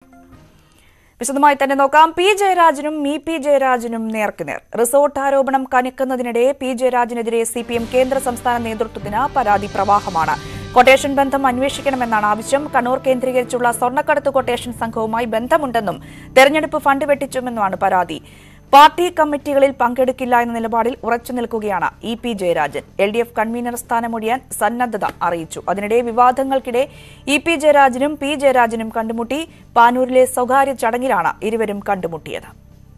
വിശദമായി തന്നെ നോക്കാം പി ജയരാജനും ഇ പി ജയരാജനും നേർക്കുനേർ റിസോർട്ട് ആരോപണം കനക്കുന്നതിനിടെ പി ജയരാജനെതിരെ സി പി എം കേന്ദ്ര സംസ്ഥാന നേതൃത്വത്തിന് പരാതി പ്രവാഹമാണ് കൊട്ടേഷൻ ബന്ധം അന്വേഷിക്കണമെന്നാണ് ആവശ്യം കണ്ണൂർ കേന്ദ്രീകരിച്ചുള്ള സ്വർണ്ണക്കടത്ത് കൊട്ടേഷൻ സംഘവുമായി ബന്ധമുണ്ടെന്നും തെരഞ്ഞെടുപ്പ് ഫണ്ട് വെട്ടിച്ചുമെന്നുമാണ് പരാതി പാർട്ടി കമ്മിറ്റികളിൽ പങ്കെടുക്കില്ല എന്ന നിലപാടിൽ ഉറച്ചു നിൽക്കുകയാണ് E P Jayarajan L D F convener സ്ഥാനമൊഴിയാൻ സന്നദ്ധത അറിയിച്ചു അതിനിടെ വിവാദങ്ങൾക്കിടെ ഇ പി ജയരാജനും പി ജയരാജനും കണ്ടുമുട്ടി പാനൂരിലെ സ്വകാര്യ ചടങ്ങിലാണ് ഇരുവരും കണ്ടുമുട്ടിയത്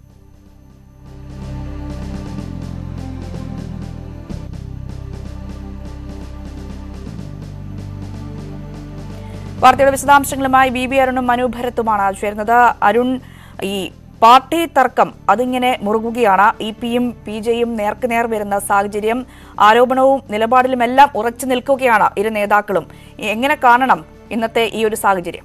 വാർത്തയുടെ വിശദാംശങ്ങളുമായി വി ബി അരുണും മനു ഭരത്തുമാണ് ചേരുന്നത് അരുൺ ഈ പാർട്ടി തർക്കം അതിങ്ങനെ മുറുകുകയാണ് ഇ പിയും പി ജെയും നേർക്കുനേർ വരുന്ന സാഹചര്യം ആരോപണവും നിലപാടിലുമെല്ലാം ഉറച്ചു നിൽക്കുകയാണ് ഇരു നേതാക്കളും എങ്ങനെ കാണണം ഇന്നത്തെ ഈ ഒരു സാഹചര്യം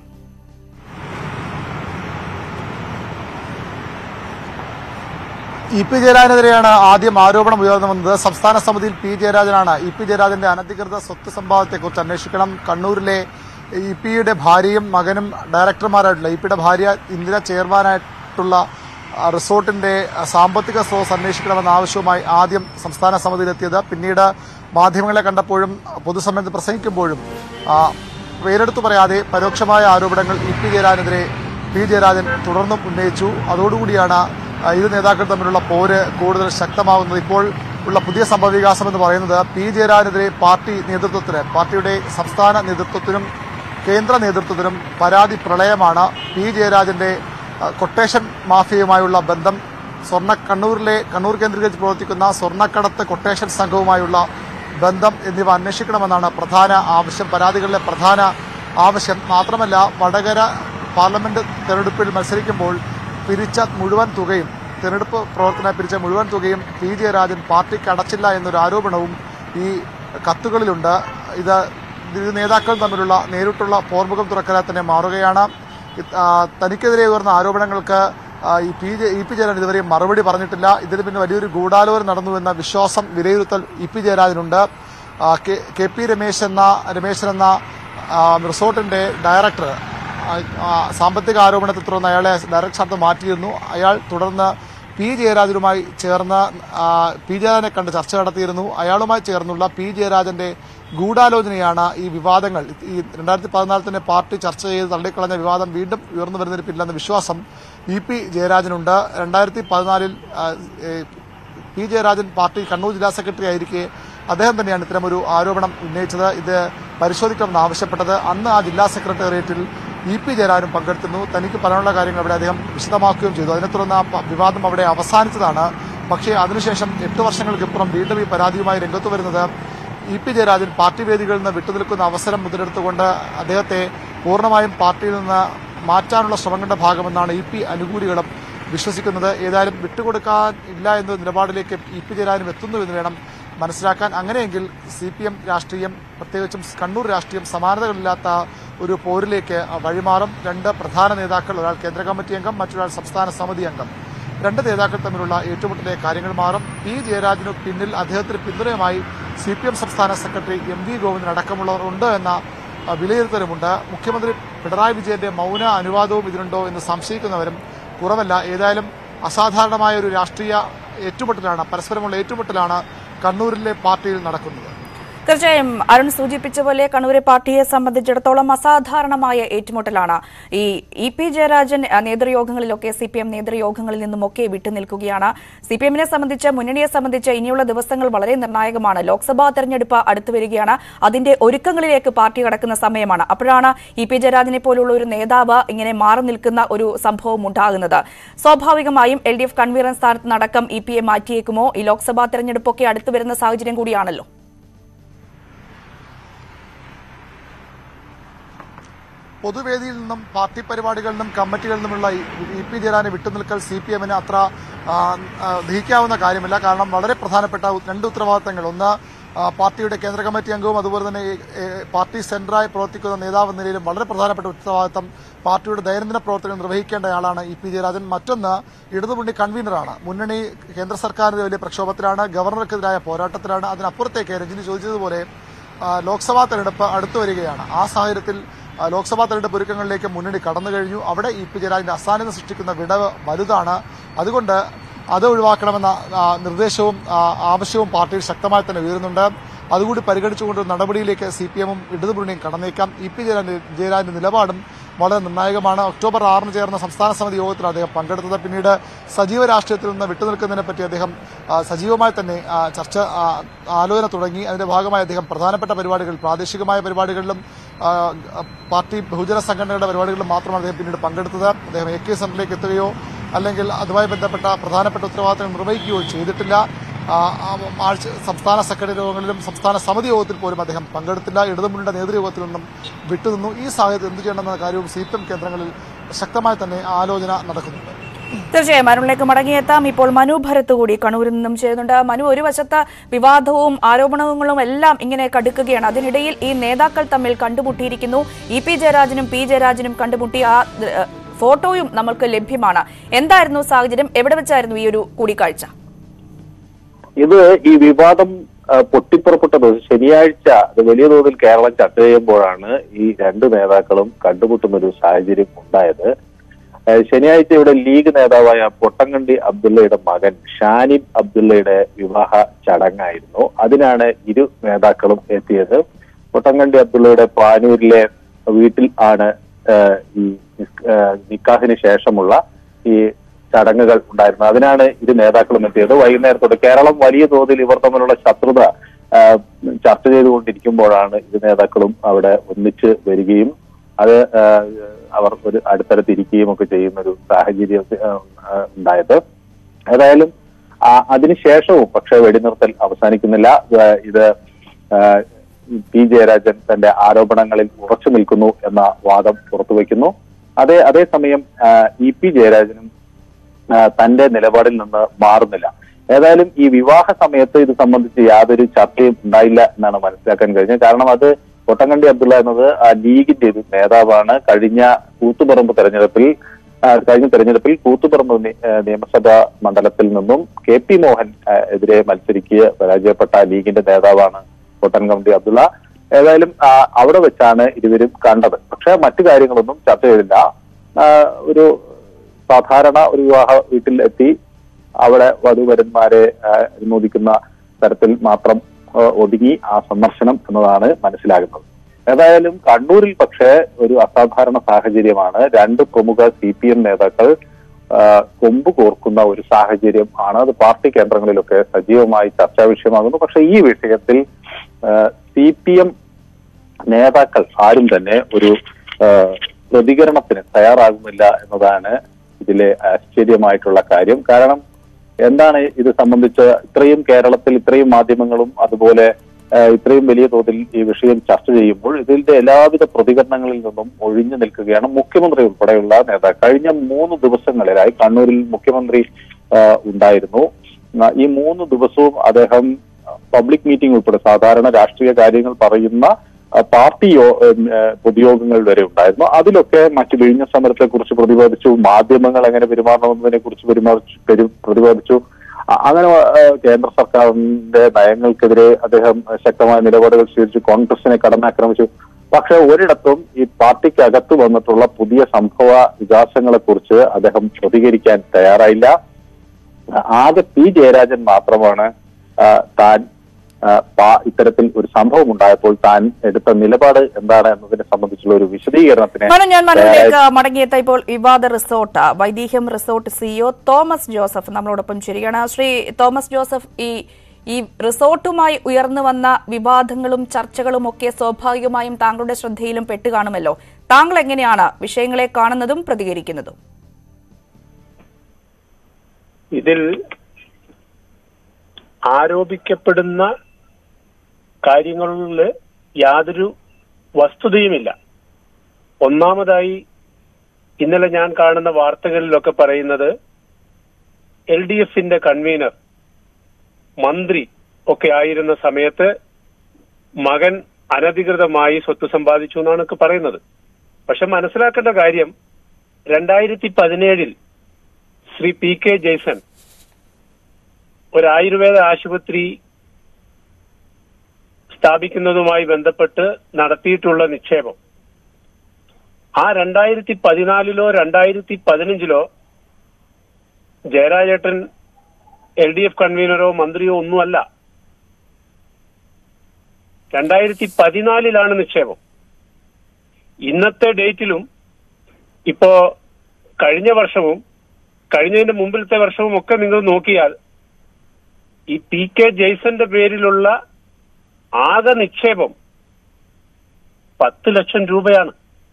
ഇ പി ജയരാജനെതിരെയാണ് ആദ്യം ആരോപണം ഉയർന്നു വന്നത് സംസ്ഥാന സമിതിയിൽ പി ജയരാജനാണ് ഇ പി ജയരാജന്റെ അനധികൃത സ്വത്ത് സമ്പാദത്തെക്കുറിച്ച് അന്വേഷിക്കണം കണ്ണൂരിലെ ഇ പിയുടെ ഭാര്യയും മകനും ഡയറക്ടർമാരായിട്ടുള്ള ഇ പിയുടെ ഭാര്യ ഇന്ദിര ചെയർമാനായിട്ടുള്ള ആ, റിസോർട്ടിന്റെ ആ, സാമ്പത്തിക സ്രോതസ് അന്വേഷിക്കണമെന്ന ആവശ്യവുമായി ആദ്യം സംസ്ഥാന സമിതിയിലെത്തിയത് പിന്നീട് മാധ്യമങ്ങളെ കണ്ടപ്പോഴും പൊതുസമ്മേളനത്തിൽ പ്രസംഗിക്കുമ്പോഴും ആ, പേരെടുത്തു പറയാതെ പരോക്ഷമായ ആരോപണങ്ങൾ ഇ പി ജയരാജനെതിരെ പി ജയരാജൻ തുടർന്നും ഉന്നയിച്ചു അതോടുകൂടിയാണ് ആ, ഇരു നേതാക്കൾ തമ്മിലുള്ള പോര് കൂടുതൽ ശക്തമാകുന്നത് ഇപ്പോൾ ഉള്ള പുതിയ സംഭവവികാസം എന്ന് പറയുന്നത് പി ജയരാജനെതിരെ പാർട്ടി നേതൃത്വത്തിന് പാർട്ടിയുടെ സംസ്ഥാന നേതൃത്വത്തിനും കേന്ദ്ര നേതൃത്വത്തിനും പരാതി പ്രളയമാണ് പി ജയരാജന്റെ ആ, കൊട്ടേഷൻ മാഫിയയുമായുള്ള ബന്ധം സ്വർണ്ണ കണ്ണൂരിലെ കണ്ണൂർ കേന്ദ്രീകരിച്ച് പ്രവർത്തിക്കുന്ന സ്വർണ്ണക്കടത്ത് കൊട്ടേഷൻ സംഘവുമായുള്ള ബന്ധം എന്നിവ അന്വേഷിക്കണമെന്നാണ് പ്രധാന ആവശ്യം പരാതികളിലെ പ്രധാന ആവശ്യം മാത്രമല്ല വടകര പാർലമെന്റ് തെരഞ്ഞെടുപ്പിൽ മത്സരിക്കുമ്പോൾ പിരിച്ച മുഴുവൻ തുകയും തെരഞ്ഞെടുപ്പ് പ്രവർത്തന പിരിച്ച മുഴുവൻ തുകയും പി ജയരാജൻ പാർട്ടിക്ക് അടച്ചില്ല എന്നൊരു ആരോപണവും ഈ കത്തുകളിലുണ്ട് ഇത് ഇരു നേതാക്കളും തമ്മിലുള്ള നേരിട്ടുള്ള പോർമുഖം തുറക്കലാൽ തന്നെ മാറുകയാണ് ഇത്, ആ, തനിക്കെതിരെ ഉയർന്ന ആരോപണങ്ങൾക്ക് ആ, ഈ P J E P Jayarajan ഇതുവരെയും മറുപടി പറഞ്ഞിട്ടില്ല ഇതിന് പിന്നെ വലിയൊരു ഗൂഢാലോചന നടന്നുവെന്ന വിശ്വാസം വിലയിരുത്തൽ ഇ പി ജയരാജനുണ്ട് ആ, കെ- കെ പി രമേശ് എന്ന രമേശൻ എന്ന ആ, റിസോർട്ടിന്റെ ഡയറക്ടർ ആ, ആ, സാമ്പത്തിക ആരോപണത്തെ തുടർന്ന് അയാളെ ഡയറക്ടർ സ്ഥാനത്ത് മാറ്റിയിരുന്നു അയാൾ തുടർന്ന് പി ജയരാജനുമായി ചേർന്ന് ആ, പി ജയരാജനെ കണ്ട് ചർച്ച നടത്തിയിരുന്നു അയാളുമായി ചേർന്നുള്ള പി ജയരാജന്റെ ഗൂഢാലോചനയാണ് ഈ വിവാദങ്ങൾ ഈ രണ്ടായിരത്തി പതിനാലിൽ തന്നെ പാർട്ടി ചർച്ച ചെയ്ത് തള്ളിക്കളഞ്ഞ വിവാദം വീണ്ടും ഉയർന്നു വരുന്നതിന് പിന്നിലെന്ന വിശ്വാസം ഇ പി ജയരാജനുണ്ട് രണ്ടായിരത്തി പതിനാലിൽ പി ജയരാജൻ പാർട്ടി കണ്ണൂർ ജില്ലാ സെക്രട്ടറി ആയിരിക്കെ അദ്ദേഹം തന്നെയാണ് ഇത്തരമൊരു ആരോപണം ഉന്നയിച്ചത് ഇത് പരിശോധിക്കണമെന്ന് ആവശ്യപ്പെട്ടത് അന്ന് ആ ജില്ലാ സെക്രട്ടേറിയറ്റിൽ ഇ പി ജയരാജനും പങ്കെടുത്തിരുന്നു തനിക്ക് പറയാനുള്ള കാര്യങ്ങൾ അവിടെ അദ്ദേഹം വിശദമാക്കുകയും ചെയ്തു അതിനെ തുടർന്ന് ആ പ- വിവാദം അവിടെ അവസാനിച്ചതാണ് പക്ഷേ അതിനുശേഷം എട്ട് വർഷങ്ങൾക്കിപ്പുറം വീണ്ടും ഈ പരാതിയുമായി രംഗത്ത് വരുന്നത് ഇ പി ജയരാജൻ പാർട്ടി വേദികളിൽ നിന്ന് വിട്ടുനിൽക്കുന്ന അവസരം മുതലെടുത്തുകൊണ്ട് അദ്ദേഹത്തെ പൂർണ്ണമായും പാർട്ടിയിൽ നിന്ന് മാറ്റാനുള്ള ശ്രമങ്ങളുടെ ഭാഗമെന്നാണ് ഇ പി അനുകൂലികളും വിശ്വസിക്കുന്നത് ഏതായാലും വിട്ടുകൊടുക്കാൻ ഇല്ല എന്ന നിലപാടിലേക്ക് ഇ പി ജയരാജനും എത്തുന്നുവെന്ന് വേണം മനസ്സിലാക്കാൻ അങ്ങനെയെങ്കിൽ സി പി എം രാഷ്ട്രീയം പ്രത്യേകിച്ചും കണ്ണൂർ രാഷ്ട്രീയം സമാനതകളില്ലാത്ത ഒരു പോരിലേക്ക് വഴിമാറും രണ്ട് പ്രധാന നേതാക്കൾ ഒരാൾ കേന്ദ്ര കമ്മിറ്റി അംഗം മറ്റൊരാൾ സംസ്ഥാന സമിതി അംഗം രണ്ട് നേതാക്കൾ തമ്മിലുള്ള ഏറ്റുമുട്ടലെ കാര്യങ്ങൾ മാറും പി ജയരാജനു പിന്നിൽ അദ്ദേഹത്തിന് പിന്തുണയുമായി സി പി എം സംസ്ഥാന സെക്രട്ടറി എം വി ഗോവിന്ദൻ അടക്കമുള്ളവർ ഉണ്ട് എന്ന ആ, വിലയിരുത്തലുമുണ്ട് മുഖ്യമന്ത്രി പിണറായി വിജയന്റെ മൗന അനുവാദവും ഇതിനുണ്ടോ എന്ന് സംശയിക്കുന്നവരും കുറവല്ല ഏതായാലും അസാധാരണമായ ഒരു രാഷ്ട്രീയ ഏറ്റുമുട്ടലാണ് പരസ്പരമുള്ള ഏറ്റുമുട്ടലാണ് കണ്ണൂരിലെ പാർട്ടിയിൽ നടക്കുന്നത് തീർച്ചയായും അരുൺ സൂചിപ്പിച്ച പോലെ കണ്ണൂരെ പാർട്ടിയെ സംബന്ധിച്ചിടത്തോളം അസാധാരണമായ ഏറ്റുമുട്ടലാണ് ഈ ഇ പി ജയരാജൻ അഹ്, നേതൃയോഗങ്ങളിലൊക്കെ സി പി എം നേതൃയോഗങ്ങളിൽ നിന്നുമൊക്കെ വിട്ടുനിൽക്കുകയാണ് സി പി എമ്മിനെ സംബന്ധിച്ച് മുന്നണിയെ സംബന്ധിച്ച് ഇനിയുള്ള ദിവസങ്ങൾ വളരെ നിർണായകമാണ് ലോക്സഭാ തെരഞ്ഞെടുപ്പ് അടുത്തു വരികയാണ് അതിന്റെ ഒരുക്കങ്ങളിലേക്ക് പാർട്ടി കടക്കുന്ന സമയമാണ് അപ്പോഴാണ് ഇ പി ജയരാജനെ പോലുള്ള ഒരു നേതാവ് ഇങ്ങനെ മാറി നിൽക്കുന്ന ഒരു സംഭവം ഉണ്ടാകുന്നത് സ്വാഭാവികമായും എൽ ഡി എഫ് കൺവീനർ സ്ഥാനത്ത് നടക്കം ഇ പിയെ മാറ്റിയേക്കുമോ ഈ ലോക്സഭാ തെരഞ്ഞെടുപ്പൊക്കെ അടുത്തു വരുന്ന സാഹചര്യം കൂടിയാണല്ലോ പൊതുവേദിയിൽ നിന്നും പാർട്ടി പരിപാടികളിൽ നിന്നും കമ്മിറ്റികളിൽ നിന്നുമുള്ള ഈ- ഇ പി ജയരാജനെ വിട്ടുനിൽക്കൽ സി പി എമ്മിന് അത്ര ആ, ആ, ദഹിക്കാവുന്ന കാര്യമില്ല കാരണം വളരെ പ്രധാനപ്പെട്ട ഉ- രണ്ട് ഉത്തരവാദിത്തങ്ങൾ ഒന്ന് ആ, പാർട്ടിയുടെ കേന്ദ്ര കമ്മിറ്റി അംഗവും അതുപോലെ തന്നെ ഈ, ഏ, പാർട്ടി സെന്ററായി പ്രവർത്തിക്കുന്ന നേതാവ് എന്ന നിലയിലും വളരെ പ്രധാനപ്പെട്ട ഉത്തരവാദിത്തം പാർട്ടിയുടെ ദൈനംദിന പ്രവർത്തനം നിർവഹിക്കേണ്ടയാളാണ് ഇ പി ജയരാജൻ മറ്റൊന്ന് ഇടതുമുന്നണി കൺവീനറാണ് മുന്നണി കേന്ദ്ര സർക്കാരിന്റെ വലിയ പ്രക്ഷോഭത്തിലാണ് ഗവർണർക്കെതിരായ പോരാട്ടത്തിലാണ് അതിനപ്പുറത്തേക്ക് രജനി ചോദിച്ചതുപോലെ ആ, ലോക്സഭാ തെരഞ്ഞെടുപ്പ് അടുത്തു വരികയാണ് ആ സാഹചര്യത്തിൽ ആ, ലോക്സഭാ തെരഞ്ഞെടുപ്പ് ഒരുക്കങ്ങളിലേക്ക് മുന്നണി കടന്നു കഴിഞ്ഞു അവിടെ ഇ പി ജയരാജന്റെ അസാന്നിധ്യം സൃഷ്ടിക്കുന്ന വിടവ് വലുതാണ് അതുകൊണ്ട് അത് ഒഴിവാക്കണമെന്ന ആ, നിർദ്ദേശവും ആ, ആവശ്യവും പാർട്ടിയിൽ ശക്തമായി തന്നെ ഉയരുന്നുണ്ട് അതുകൂടി പരിഗണിച്ചുകൊണ്ട് ഒരു നടപടിയിലേക്ക് സി പി എമ്മും ഇടതുമുന്നണിയും കടന്നേക്കാം ഇ പി ജയരാജന്റെ ജയരാജന്റെ നിലപാടും വളരെ നിർണായകമാണ് ഒക്ടോബർ ആറിന് ചേർന്ന സംസ്ഥാന സമിതി യോഗത്തിൽ അദ്ദേഹം പങ്കെടുത്തത് പിന്നീട് സജീവ രാഷ്ട്രീയത്തിൽ നിന്ന് വിട്ടുനിൽക്കുന്നതിനെ പറ്റി അദ്ദേഹം ആ, സജീവമായി തന്നെ ആ, ചർച്ച ആ, ആലോചന തുടങ്ങി അതിന്റെ ഭാഗമായി അദ്ദേഹം പ്രധാനപ്പെട്ട പരിപാടികൾ പ്രാദേശികമായ പരിപാടികളിലും ആ, പാർട്ടി ബഹുജന സംഘടനകളുടെ പരിപാടികളിലും മാത്രമാണ് അദ്ദേഹം പിന്നീട് പങ്കെടുത്തത് അദ്ദേഹം എ കെ സെന്ററിലേക്ക് എത്തുകയോ അല്ലെങ്കിൽ അതുമായി ബന്ധപ്പെട്ട പ്രധാനപ്പെട്ട ഉത്തരവാദിത്തങ്ങൾ നിർവഹിക്കുകയോ ചെയ്തിട്ടില്ല ആ, ആ, ആഴ്ച സംസ്ഥാന സെക്രട്ടറി യോഗങ്ങളിലും സംസ്ഥാന സമിതി യോഗത്തിൽ പോലും അദ്ദേഹം പങ്കെടുത്തില്ല ഇടതുമുന്നണിയുടെ നേതൃയോഗത്തിൽ നിന്നും വിട്ടുനിന്നു ഈ സാഹചര്യത്തിൽ എന്ത് ചെയ്യണമെന്ന കാര്യവും സി പി എം കേന്ദ്രങ്ങളിൽ ശക്തമായി തന്നെ ആലോചന നടക്കുന്നുണ്ട് തീർച്ചയായും അരുണിലേക്ക് മടങ്ങിയെത്താം ഇപ്പോൾ മനു ഭരത് കൂടി കണ്ണൂരിൽ നിന്നും ചെയ്യുന്നുണ്ട് മനു ഒരു വശത്ത് വിവാദവും ആരോപണങ്ങളും എല്ലാം ഇങ്ങനെ കടുക്കുകയാണ് അതിനിടയിൽ ഈ നേതാക്കൾ തമ്മിൽ കണ്ടുമുട്ടിയിരിക്കുന്നു ഇ പി ജയരാജനും പി ജയരാജനും കണ്ടുമുട്ടി ആ ഏഹ്, ഫോട്ടോയും നമ്മൾക്ക് ലഭ്യമാണ് എന്തായിരുന്നു സാഹചര്യം എവിടെ വെച്ചായിരുന്നു ഈ ഒരു കൂടിക്കാഴ്ച ഇത് ഈ വിവാദം ആ, പൊട്ടിപ്പുറപ്പെട്ട ദിവസം ശനിയാഴ്ച അത് വലിയ തോതിൽ കേരളം ചർച്ച ചെയ്യുമ്പോഴാണ് ഈ രണ്ട് നേതാക്കളും കണ്ടുമുട്ടുന്ന ഒരു സാഹചര്യം ഉണ്ടായത് ആ, ശനിയാഴ്ച ഇവിടെ ലീഗ് നേതാവായ പൊട്ടങ്കണ്ടി അബ്ദുള്ളയുടെ മകൻ ഷാനിബ് അബ്ദുള്ളയുടെ വിവാഹ ചടങ്ങായിരുന്നു അതിനാണ് ഇരു നേതാക്കളും എത്തിയത് പൊട്ടങ്കണ്ടി അബ്ദുള്ളയുടെ പാനൂരിലെ വീട്ടിൽ ആണ് ആ, ഈ നിസ്- ആ, നിക്കാഹിന് ശേഷമുള്ള ഈ ചടങ്ങുകൾ ഉണ്ടായിരുന്നു അതിനാണ് ഇരു നേതാക്കളും എത്തിയത് വൈകുന്നേരത്തോടെ കേരളം വലിയ തോതിൽ ഇവർ തമ്മിലുള്ള ശത്രുത ആ, ചർച്ച ചെയ്തുകൊണ്ടിരിക്കുമ്പോഴാണ് ഇരു നേതാക്കളും അവിടെ ഒന്നിച്ച് വരികയും അത് ആ, അവർ ഒരു അടുത്തടുത്തിരിക്കുകയും ഒക്കെ ചെയ്യുന്ന ഒരു സാഹചര്യം ആ, ആ, ഉണ്ടായത് ഏതായാലും ആ, അതിനുശേഷവും പക്ഷേ വെടിനിർത്തൽ അവസാനിക്കുന്നില്ല ആ, ഇത് ആ, പി ജയരാജൻ തന്റെ ആരോപണങ്ങളിൽ ഉറച്ചു നിൽക്കുന്നു എന്ന വാദം പുറത്തുവെക്കുന്നു അതേ അതേസമയം ആ, ഇ പി ജയരാജനും ആ, തന്റെ നിലപാടിൽ നിന്ന് മാറുന്നില്ല ഏതായാലും ഈ വിവാഹ സമയത്ത് ഇത് സംബന്ധിച്ച് യാതൊരു ചർച്ചയും ഉണ്ടായില്ല എന്നാണ് മനസ്സിലാക്കാൻ കഴിഞ്ഞത് കാരണം അത് കൊട്ടങ്കണ്ടി അബ്ദുള്ള എന്നത് ആ ലീഗിന്റെ ഒരു നേതാവാണ് കഴിഞ്ഞ കൂത്തുപറമ്പ് തെരഞ്ഞെടുപ്പിൽ ആ, കഴിഞ്ഞ തെരഞ്ഞെടുപ്പിൽ കൂത്തുപറമ്പ് നി- ആ, നിയമസഭാ മണ്ഡലത്തിൽ നിന്നും കെ പി മോഹൻ ആ, എതിരെ മത്സരിക്കുക പരാജയപ്പെട്ട ലീഗിന്റെ നേതാവാണ് കൊട്ടൻകണ്ടി അബ്ദുള്ള ഏതായാലും ആ, അവിടെ വെച്ചാണ് ഇരുവരും കണ്ടത് പക്ഷെ മറ്റു കാര്യങ്ങളൊന്നും ചർച്ച ചെയ്തില്ല ആ, ഒരു സാധാരണ ഒരു വിവാഹ വീട്ടിൽ എത്തി അവിടെ വധുവരന്മാരെ ആ, അനുമോദിക്കുന്ന തരത്തിൽ മാത്രം ആ, ഒതുങ്ങി ആ സന്ദർശനം എന്നതാണ് മനസ്സിലാകുന്നത് ഏതായാലും കണ്ണൂരിൽ പക്ഷേ ഒരു അസാധാരണ സാഹചര്യമാണ് രണ്ട് പ്രമുഖ സി പി എം നേതാക്കൾ ആ, കൊമ്പ് കോർക്കുന്ന ഒരു സാഹചര്യം ആണ് അത് പാർട്ടി കേന്ദ്രങ്ങളിലൊക്കെ സജീവമായി ചർച്ചാ വിഷയമാകുന്നു പക്ഷേ ഈ വിഷയത്തിൽ സി പി എം നേതാക്കൾ ആരും തന്നെ ഒരു ആ, പ്രതികരണത്തിന് തയ്യാറാകുന്നില്ല എന്നതാണ് ഇതിലെ ആശ്ചര്യമായിട്ടുള്ള കാര്യം കാരണം എന്താണ് ഇത് സംബന്ധിച്ച് ഇത്രയും കേരളത്തിൽ ഇത്രയും മാധ്യമങ്ങളും അതുപോലെ ആ, ഇത്രയും വലിയ തോതിൽ ഈ വിഷയം ചർച്ച ചെയ്യുമ്പോൾ ഇതിന്റെ എല്ലാവിധ പ്രതികരണങ്ങളിൽ നിന്നും ഒഴിഞ്ഞു നിൽക്കുകയാണ് മുഖ്യമന്ത്രി ഉൾപ്പെടെയുള്ള നേതാക്കൾ കഴിഞ്ഞ മൂന്ന് ദിവസങ്ങളിലായി കണ്ണൂരിൽ മുഖ്യമന്ത്രി ആ, ഉണ്ടായിരുന്നു ആ, ഈ മൂന്ന് ദിവസവും അദ്ദേഹം പബ്ലിക് മീറ്റിംഗ് ഉൾപ്പെടെ സാധാരണ രാഷ്ട്രീയ കാര്യങ്ങൾ പറയുന്ന ആ, പാർട്ടി യോ- ഉം, ഏ, പൊതുയോഗങ്ങൾ വരെ ഉണ്ടായിരുന്നു അതിലൊക്കെ മറ്റ് വിഴിഞ്ഞ സമരത്തെ കുറിച്ച് പ്രതിപാദിച്ചു മാധ്യമങ്ങൾ എങ്ങനെ പെരുമാറണമെന്നതിനെ കുറിച്ച് പെരുമാറിച്ചു പെരു- പ്രതിപാദിച്ചു അ- അങ്ങനെ ആ, കേന്ദ്ര സർക്കാരിന്റെ നയങ്ങൾക്കെതിരെ അദ്ദേഹം ശക്തമായ നിലപാടുകൾ സ്വീകരിച്ചു കോൺഗ്രസിനെ കടന്നാക്രമിച്ചു പക്ഷെ ഒരിടത്തും ഈ പാർട്ടിക്ക് അകത്ത് വന്നിട്ടുള്ള പുതിയ സംഭവ വികാസങ്ങളെ കുറിച്ച് അദ്ദേഹം പ്രതികരിക്കാൻ തയ്യാറായില്ല ആകെ പി ജയരാജൻ മാത്രമാണ് ആ, താൻ ആ, പാ- ഇത്തരത്തിൽ ഒരു സംഭവം ഉണ്ടായപ്പോൾ താൻ എടുത്ത നിലപാട് എന്താണ് എന്നതിനെ സംബന്ധിച്ചുള്ള ഒരു വിശദീകരണത്തിന് മനു ഞാൻ മനുവിലേക്ക് മടങ്ങിയെത്ത ഇപ്പോൾ വിവാദ resort Vaidekam resort CEO Thomas Joseph നമ്മളോടൊപ്പം ശരിയാണ് ശ്രീ തോമസ് ജോസഫ് ഈ ഈ റിസോർട്ടുമായി ഉയർന്നു വന്ന വിവാദങ്ങളും ചർച്ചകളും ഒക്കെ സ്വാഭാവികമായും താങ്കളുടെ ശ്രദ്ധയിലും പെട്ട് കാണുമല്ലോ താങ്കൾ എങ്ങനെയാണ് വിഷയങ്ങളെ കാണുന്നതും പ്രതികരിക്കുന്നതും ഇതിൽ ആരോപിക്കപ്പെടുന്ന കാര്യങ്ങളിൽ യാതൊരു വസ്തുതയുമില്ല ഒന്നാമതായി ഇന്നലെ ഞാൻ കാണുന്ന വാർത്തകളിലൊക്കെ പറയുന്നത് എൽ ഡി എഫിന്റെ കൺവീനർ മന്ത്രി ഒക്കെ ആയിരുന്ന സമയത്ത് മകൻ അനധികൃതമായി സ്വത്ത് സമ്പാദിച്ചു എന്നാണ് ഒക്കെ പറയുന്നത് പക്ഷെ മനസ്സിലാക്കേണ്ട കാര്യം രണ്ടായിരത്തി പതിനേഴിൽ ശ്രീ പി കെ ജയ്സൺ ഒരു ആയുർവേദ ആശുപത്രി സ്ഥാപിക്കുന്നതുമായി ബന്ധപ്പെട്ട് നടത്തിയിട്ടുള്ള നിക്ഷേപം ആ രണ്ടായിരത്തി പതിനാലിലോ രണ്ടായിരത്തി പതിനഞ്ചിലോ ജയരാജേട്ടൻ എൽ ഡി എഫ് കൺവീനറോ മന്ത്രിയോ ഒന്നുമല്ല രണ്ടായിരത്തി പതിനാലിലാണ് നിക്ഷേപം ഇന്നത്തെ ഡേറ്റിലും ഇപ്പോ കഴിഞ്ഞ വർഷവും കഴിഞ്ഞതിന്റെ മുമ്പിലത്തെ വർഷവും ഒക്കെ നിങ്ങൾ നോക്കിയാൽ ഈ പി കെ ജെയ്സന്റെ പേരിലുള്ള ആകെ നിക്ഷേപം പത്ത് ലക്ഷം രൂപയാണ്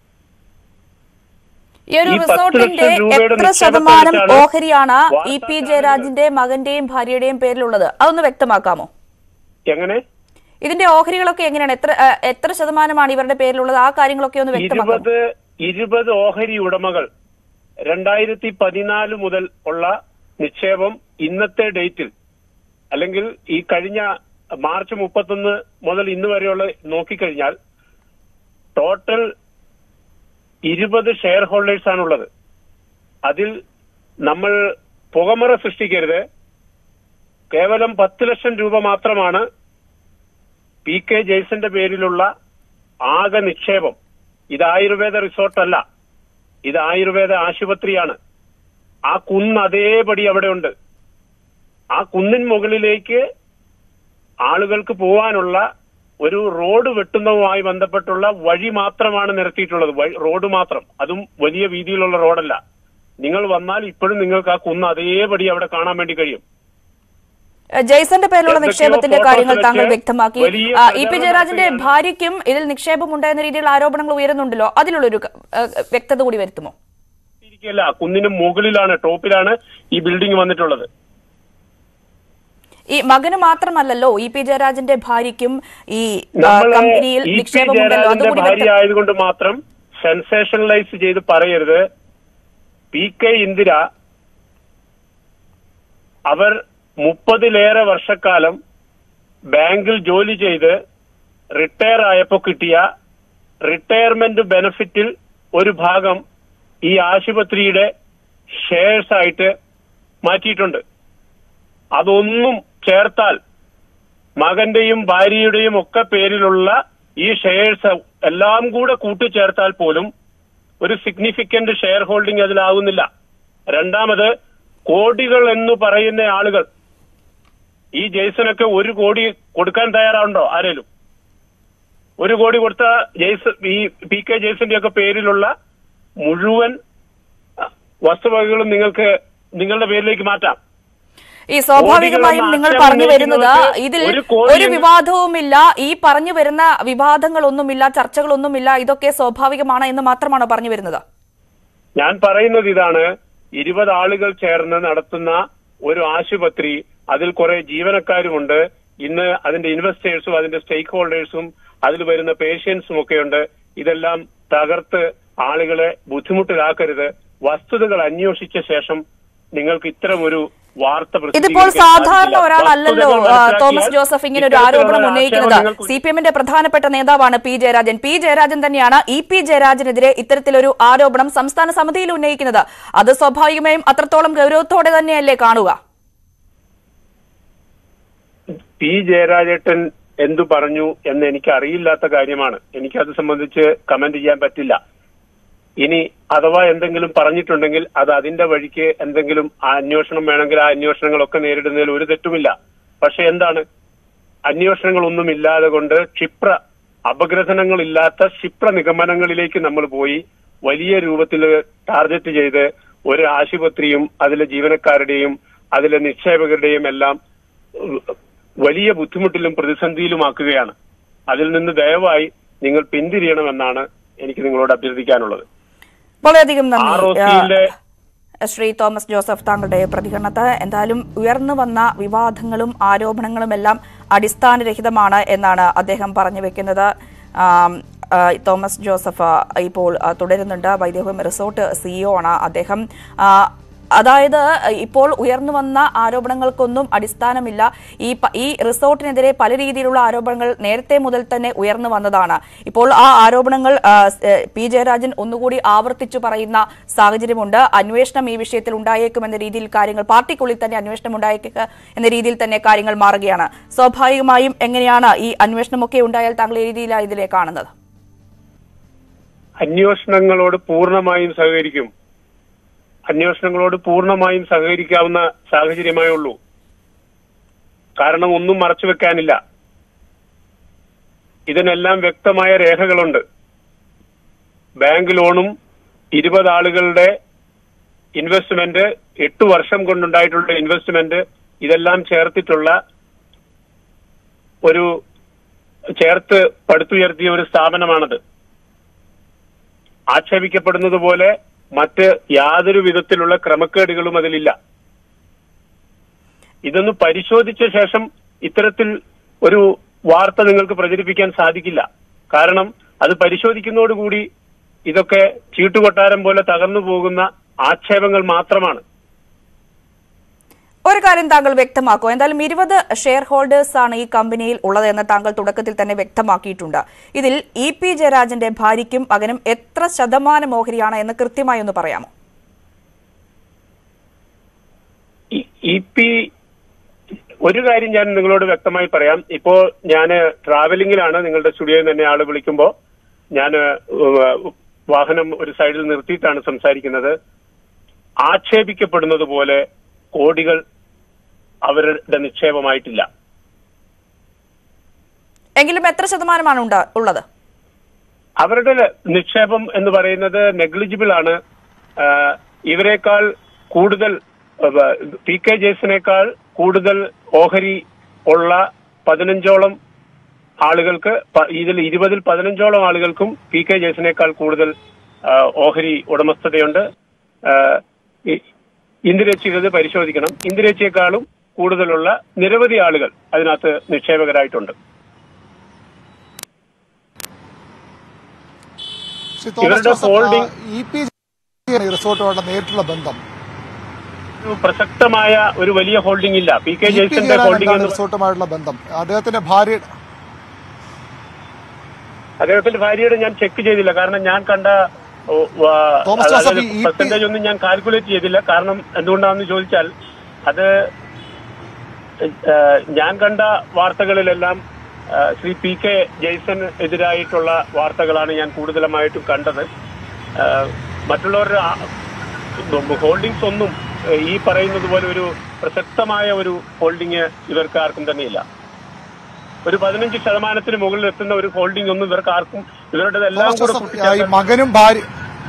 ഈ ഒരു ഈ പത്ത് റിസോർട്ടിന്റെ ലക്ഷം രൂപയുടെ എത്ര നിക്ഷേപത്തെ ശതമാനം കുറിച്ചാണ് ഓഹരിയാണ് ഇ പി വാർത്താ ജയരാജിന്റെ മകന്റെയും ഭാര്യയുടെയും പേരിലുള്ളത് അതൊന്ന് വ്യക്തമാക്കാമോ എങ്ങനെ ഇതിന്റെ ഓഹരികളൊക്കെ എങ്ങനെയാണ് എത്ര ആ, എത്ര ശതമാനമാണ് ഇവരുടെ പേരിലുള്ളത് ആ കാര്യങ്ങളൊക്കെ ഒന്ന് വ്യക്തമാക്കാമോ ഇരുപത് ഇരുപത് ഓഹരി ഉടമകൾ രണ്ടായിരത്തി പതിനാല് മുതൽ ഉള്ള നിക്ഷേപം ഇന്നത്തെ ഡേറ്റിൽ അല്ലെങ്കിൽ ഈ കഴിഞ്ഞ മാർച്ച് മുപ്പത്തൊന്ന് മുതൽ ഇന്ന് വരെയുള്ള നോക്കിക്കഴിഞ്ഞാൽ ടോട്ടൽ ഇരുപത് ഷെയർ ഹോൾഡേഴ്സ് ആണുള്ളത് അതിൽ നമ്മൾ പുകമറ സൃഷ്ടിക്കരുത് കേവലം പത്ത് ലക്ഷം രൂപ മാത്രമാണ് പി കെ ജെയ്സന്റെ പേരിലുള്ള ആകെ നിക്ഷേപം ഇത് ആയുർവേദ റിസോർട്ടല്ല ഇത് ആയുർവേദ ആശുപത്രിയാണ് ആ കുന്ന് അതേപടി അവിടെ ഉണ്ട് ആ കുന്നിൻ മുകളിലേക്ക് ആളുകൾക്ക് പോവാനുള്ള ഒരു റോഡ് വെട്ടുന്നതുമായി ബന്ധപ്പെട്ടുള്ള വഴി മാത്രമാണ് നിരത്തിയിട്ടുള്ളത് വഴി- റോഡ് മാത്രം അതും വലിയ വീതിയിലുള്ള റോഡല്ല നിങ്ങൾ വന്നാൽ ഇപ്പോഴും നിങ്ങൾക്ക് ആ കുന്ന് അതേപടി അവിടെ കാണാൻ വേണ്ടി കഴിയും ജയ്സന്റെ പേരിലുള്ള എന്തൊക്കെയോ നിക്ഷേപത്തിന്റെ photos കാര്യങ്ങൾ താങ്കൾ വെച്ച് വ്യക്തമാക്കി വലിയ ആ, ഇ പി പ്രചരണം ജയരാജന്റെ നടത്തുകയാണ്. ഭാര്യയ്ക്കും ഇതിൽ നിക്ഷേപമുണ്ടായെന്ന രീതിയിലുള്ള ആരോപണങ്ങൾ ഉയരുന്നുണ്ടല്ലോ അതിലുള്ളൊരു ആ, വ്യക്തത കൂടി വരുത്തുമോ ഇരിക്കുകയല്ല കുന്നിന് മുകളിലാണ് ടോപ്പിലാണ് ഈ ബിൽഡിംഗ് വന്നിട്ടുള്ളത് ഈ മകന് മാത്രമല്ലല്ലോ ഇ പി ജയരാജന്റെ ഭാര്യയ്ക്കും ഈ ആ, നമ്മള് കമ്പനിയിൽ ഇ പി നിക്ഷേപമുണ്ടല്ലോ ജയരാജന്റെ അതുകൂടി ഭാര്യ വ്യക്തം ആയതുകൊണ്ട് മാത്രം സെൻസേഷണലൈസ് ചെയ്ത് പറയരുത് പി കെ ഇന്ദിര അവർ മുപ്പതിലേറെ വർഷക്കാലം ബാങ്കിൽ ജോലി ചെയ്ത് റിട്ടയർ ആയപ്പോ കിട്ടിയ റിട്ടയർമെന്റ് ബെനിഫിറ്റിൽ ഒരു ഭാഗം ഈ ആശുപത്രിയുടെ ഷെയർസ് ആയിട്ട് മാറ്റിയിട്ടുണ്ട് അതൊന്നും ചേർത്താൽ മകന്റെയും ഭാര്യയുടെയും ഒക്കെ പേരിലുള്ള ഈ ഷെയർസ് എല്ലാം കൂടെ കൂട്ടിച്ചേർത്താൽ പോലും ഒരു സിഗ്നിഫിക്കന്റ് ഷെയർ ഹോൾഡിംഗ് അതിലാകുന്നില്ല രണ്ടാമത് കോടികൾ എന്ന് പറയുന്ന ആളുകൾ ഈ ജെയ്സനൊക്കെ ഒരു കോടി കൊടുക്കാൻ തയ്യാറാവുണ്ടോ ആരേലും ഒരു കോടി കൊടുത്ത ജെയ്സ് ഈ പി കെ ജെയ്സന്റെ ഒക്കെ പേരിലുള്ള മുഴുവൻ അഹ്, വസ്തുവകകളും നിങ്ങൾക്ക് നിങ്ങളുടെ പേരിലേക്ക് മാറ്റാം ഈ സ്വാഭാവികമായും കോടികളൊന്നും നിങ്ങൾ ആക്ഷേപം പറഞ്ഞു വരുന്നത് ഉന്നയിക്കുന്നവർക്ക് ഇതിൽ ഒരു കോടി ഒരു എന്ന് വിവാദവുമില്ല ഈ പറഞ്ഞു വരുന്ന വിവാദങ്ങളൊന്നുമില്ല ചർച്ചകളൊന്നുമില്ല ഇതൊക്കെ സ്വാഭാവികമാണ് എന്ന് മാത്രമാണോ പറഞ്ഞു വരുന്നത് ഞാൻ പറയുന്നത് ഇതാണ് ഇരുപത് ആളുകൾ ചേർന്ന് നടത്തുന്ന ഒരു ആശുപത്രി അതിൽ കുറെ ജീവനക്കാരുമുണ്ട് ഇന്ന് അതിന്റെ ഇൻവെസ്റ്റേഴ്സും അതിന്റെ സ്റ്റേക്ക് ഹോൾഡേഴ്സും അതിൽ വരുന്ന പേഷ്യൻസും ഒക്കെയുണ്ട് ഇതെല്ലാം തകർത്ത് ആളുകളെ ബുദ്ധിമുട്ടിലാക്കരുത് വസ്തുതകൾ അന്വേഷിച്ച ശേഷം നിങ്ങൾക്ക് ഇത്തരം ഒരു വാർത്ത ഇതിപ്പോൾ പ്രസിദ്ധീകരിക്കാൻ സാധാരണ സാധിക്കില്ല. ഒരാളല്ലല്ലോ വസ്തുതകൾ ആ, മനസ്സിലാക്കിയാൽ തോമസ് ജോസഫ് ഇങ്ങനെ ഒരു ഇത്തരത്തിലുള്ള ആരോപണം ഉന്നയിക്കുന്നത് ആക്ഷേപം നിങ്ങൾക്ക് സി പി എമ്മിന്റെ പ്രധാനപ്പെട്ട നേതാവാണ് പി ജയരാജൻ പി ജയരാജൻ തന്നെയാണ് ഇ പി ജയരാജനെതിരെ ഇത്തരത്തിലൊരു ആരോപണം സംസ്ഥാന സമിതിയിൽ ഉന്നയിക്കുന്നത് അത് സ്വാഭാവികമായും അത്രത്തോളം ഗൗരവത്തോടെ തന്നെയല്ലേ കാണുക പി ജയരാജേട്ടൻ എന്തു പറഞ്ഞു എന്ന് എനിക്ക് അറിയില്ലാത്ത കാര്യമാണ് എനിക്കത് സംബന്ധിച്ച് കമന്റ് ചെയ്യാൻ പറ്റില്ല ഇനി അഥവാ എന്തെങ്കിലും പറഞ്ഞിട്ടുണ്ടെങ്കിൽ അത് അതിന്റെ വഴിക്ക് എന്തെങ്കിലും ആ അന്വേഷണം വേണമെങ്കിൽ ആ അന്വേഷണങ്ങളൊക്കെ നേരിടുന്നതിൽ ഒരു തെറ്റുമില്ല പക്ഷെ എന്താണ് അന്വേഷണങ്ങളൊന്നും ഇല്ലാതെ കൊണ്ട് ക്ഷിപ്ര അപഗ്രഥനങ്ങളില്ലാത്ത ക്ഷിപ്ര നിഗമനങ്ങളിലേക്ക് നമ്മൾ പോയി വലിയ രൂപത്തിൽ ടാർഗറ്റ് ചെയ്ത് ഒരു ആശുപത്രിയും അതിലെ ജീവനക്കാരുടെയും അതിലെ നിക്ഷേപകരുടെയും എല്ലാം ഉം, വലിയ ബുദ്ധിമുട്ടിലും പ്രതിസന്ധിയിലുമാക്കുകയാണ് അതിൽ നിന്ന് ദയവായി നിങ്ങൾ പിന്തിരിയണമെന്നാണ് എനിക്ക് നിങ്ങളോട് അഭ്യർത്ഥിക്കാനുള്ളത് വളരെയധികം നന്ദി ആർ ഒ സിയിലെ ആ, ശ്രീ തോമസ് ജോസഫ് താങ്കളുടെ പ്രതികരണത്തെ എന്തായാലും ഉയർന്നു വന്ന വിവാദങ്ങളും ആരോപണങ്ങളും എല്ലാം അടിസ്ഥാനരഹിതമാണ് എന്നാണ് അദ്ദേഹം പറഞ്ഞു വെക്കുന്നത് ആം, ആ, തോമസ് ജോസഫ് ആ, ഇപ്പോൾ ആ, തുടരുന്നുണ്ട് വൈദേഹം റിസോർട്ട് സിഇഒ ആണ് അദ്ദേഹം ആ, അതായത് ഇപ്പോൾ ഉയർന്നു വന്ന ആരോപണങ്ങൾക്കൊന്നും അടിസ്ഥാനമില്ല ഈ പ- ഈ റിസോർട്ടിനെതിരെ പല രീതിയിലുള്ള ആരോപണങ്ങൾ നേരത്തെ മുതൽ തന്നെ ഉയർന്നു വന്നതാണ് ഇപ്പോൾ ആ ആരോപണങ്ങൾ ആ, സ്- ഏ, പി ജയരാജൻ ഒന്നുകൂടി ആവർത്തിച്ചു പറയുന്ന സാഹചര്യമുണ്ട് അന്വേഷണം ഈ വിഷയത്തിൽ ഉണ്ടായേക്കുമെന്ന രീതിയിൽ കാര്യങ്ങൾ പാർട്ടിക്കുള്ളിൽ തന്നെ അന്വേഷണം ഉണ്ടായേക്കുക എന്ന രീതിയിൽ തന്നെ കാര്യങ്ങൾ മാറുകയാണ് സ്വാഭാവികമായും എങ്ങനെയാണ് ഈ അന്വേഷണമൊക്കെ ഉണ്ടായാൽ താങ്കൾ ഈ രീതിയിലാണ് ഇതിലെ കാണുന്നത് അന്വേഷണങ്ങളോട് പൂർണ്ണമായും സഹകരിക്കും അന്വേഷണങ്ങളോട് പൂർണ്ണമായും സഹകരിക്കാവുന്ന സാഹചര്യമേ ഉള്ളൂ കാരണം ഒന്നും മറച്ചു വെക്കാനില്ല ഇതിനെല്ലാം വ്യക്തമായ രേഖകളുണ്ട് ബാങ്ക് ലോണും ഇരുപത് ആളുകളുടെ ഇൻവെസ്റ്റ്മെന്റ് എട്ട് വർഷം കൊണ്ടുണ്ടായിട്ടുള്ള ഇൻവെസ്റ്റ്മെന്റ് ഇതെല്ലാം ചേർത്തിട്ടുള്ള ഒരു ചേർത്ത് പടുത്തുയർത്തിയ ഒരു സ്ഥാപനമാണത് ആക്ഷേപിക്കപ്പെടുന്നത് പോലെ മറ്റ് യാതൊരു വിധത്തിലുള്ള ക്രമക്കേടുകളും അതിലില്ല ഇതൊന്ന് പരിശോധിച്ച ശേഷം ഇത്തരത്തിൽ ഒരു വാർത്ത നിങ്ങൾക്ക് പ്രചരിപ്പിക്കാൻ സാധിക്കില്ല കാരണം അത് പരിശോധിക്കുന്നതോടുകൂടി ഇതൊക്കെ ചീട്ടുകൊട്ടാരം പോലെ തകർന്നു പോകുന്ന ആക്ഷേപങ്ങൾ മാത്രമാണ് ഒരു കാര്യം താങ്കൾ വ്യക്തമാക്കൂ എന്തായാലും ഇരുപത് ഷെയർ ഹോൾഡേഴ്സ് ആണ് ഈ കമ്പനിയിൽ ഉള്ളതെന്ന് താങ്കൾ തുടക്കത്തിൽ തന്നെ വ്യക്തമാക്കിയിട്ടുണ്ട് ഇതിൽ ഇ പി ജയരാജന്റെ ഭാര്യയ്ക്കും മകനും എത്ര ശതമാനം ഓഹരിയാണ് എന്ന് കൃത്യമായി ഒന്ന് പറയാമോ ഇ പി ഒരു കാര്യം ഞാൻ നിങ്ങളോട് വ്യക്തമായി പറയാം ഇപ്പോ ഞാൻ ട്രാവലിംഗിലാണ് നിങ്ങളുടെ സ്റ്റുഡിയോയിൽ തന്നെ ആള് വിളിക്കുമ്പോ ഞാൻ വാഹനം ഒരു സൈഡിൽ നിർത്തിയിട്ടാണ് സംസാരിക്കുന്നത് ആക്ഷേപിക്കപ്പെടുന്നത് പോലെ കോടികൾ അവരുടെ നിക്ഷേപമായിട്ടില്ല എങ്കിലും എത്ര ശതമാനമാണ് ഉണ്ട- ഉള്ളത് അവരുടെ നിക്ഷേപം എന്ന് പറയുന്നത് നെഗ്ലിജിബിൾ ആണ് ആ, ഇവരെക്കാൾ കൂടുതൽ ആ, പി കെ ജേസിനേക്കാൾ കൂടുതൽ ഓഹരി ഉള്ള പതിനഞ്ചോളം ആളുകൾക്ക് പ- ഇതിൽ ഇരുപതിൽ പതിനഞ്ചോളം ആളുകൾക്കും പി കെ ജേസിനേക്കാൾ കൂടുതൽ ആ, ഓഹരി ഉടമസ്ഥതയുണ്ട് ആ, ഇ- ഇന്ദിരേച്ചി ഇത് പരിശോധിക്കണം ഇന്ദിരേച്ചിയെക്കാളും കൂടുതലുള്ള നിരവധി ആളുകൾ അതിനകത്ത് നിക്ഷേപകരായിട്ടുണ്ട് ശ്രീ തോമസ് ഇവരുടെ ജോസഫ്, holding- ആ, ഇ പി ഈ റിസോർട്ടുമായിട്ടുള്ള നേരിട്ടുള്ള ബന്ധം ഒരു പ്രസക്തമായ ഒരു വലിയ ഹോൾഡിംഗ് ഇല്ല പി കെ ഇ പി ജയസന്റെ ജയരാജൻ ഹോൾഡിംഗ് എന്താണ് എന്ന് റിസോർട്ടുമായിട്ടുള്ള ബന്ധം അദ്ദേഹത്തിന്റെ ഭാര്യ അദ്ദേഹത്തിന്റെ ഭാര്യയുടെ ഞാൻ ചെക്ക് ചെയ്തില്ല കാരണം ഞാൻ കണ്ട ഓ, വാ- തോമസ് ജോസഫ്, അതായത് ഈ- ഈ- പെർസെന്റേജ് ഒന്നും ഞാൻ കാൽക്കുലേറ്റ് ചെയ്തില്ല കാരണം എന്തുകൊണ്ടാണെന്ന് ചോദിച്ചാൽ അത് ഏഹ്, ഞാൻ കണ്ട വാർത്തകളിലെല്ലാം ഏഹ്, ശ്രീ പി കെ ജയ്സന് എതിരായിട്ടുള്ള വാർത്തകളാണ് ഞാൻ കൂടുതലുമായിട്ടും കണ്ടത് ഏഹ്, മറ്റുള്ളവരുടെ ഹോൾഡിങ്സ് ഒന്നും ഏഹ്, ഈ പറയുന്നത് പോലെ ഒരു പ്രസക്തമായ ഒരു ഹോൾഡിംഗ് ഇവർക്ക് ആർക്കും തന്നെയില്ല ഒരു പതിനഞ്ച് ശതമാനത്തിന് മുകളിൽ എത്തുന്ന ഒരു ഹോൾഡിംഗ് ഒന്നും ഇവർക്ക് ആർക്കും ഇവരുടേതെല്ലാം തോമസ് കൂടെ ജോസഫ് ആ, ഈ കൂട്ടിച്ചേർത്ത് മകനും ഭാര്യ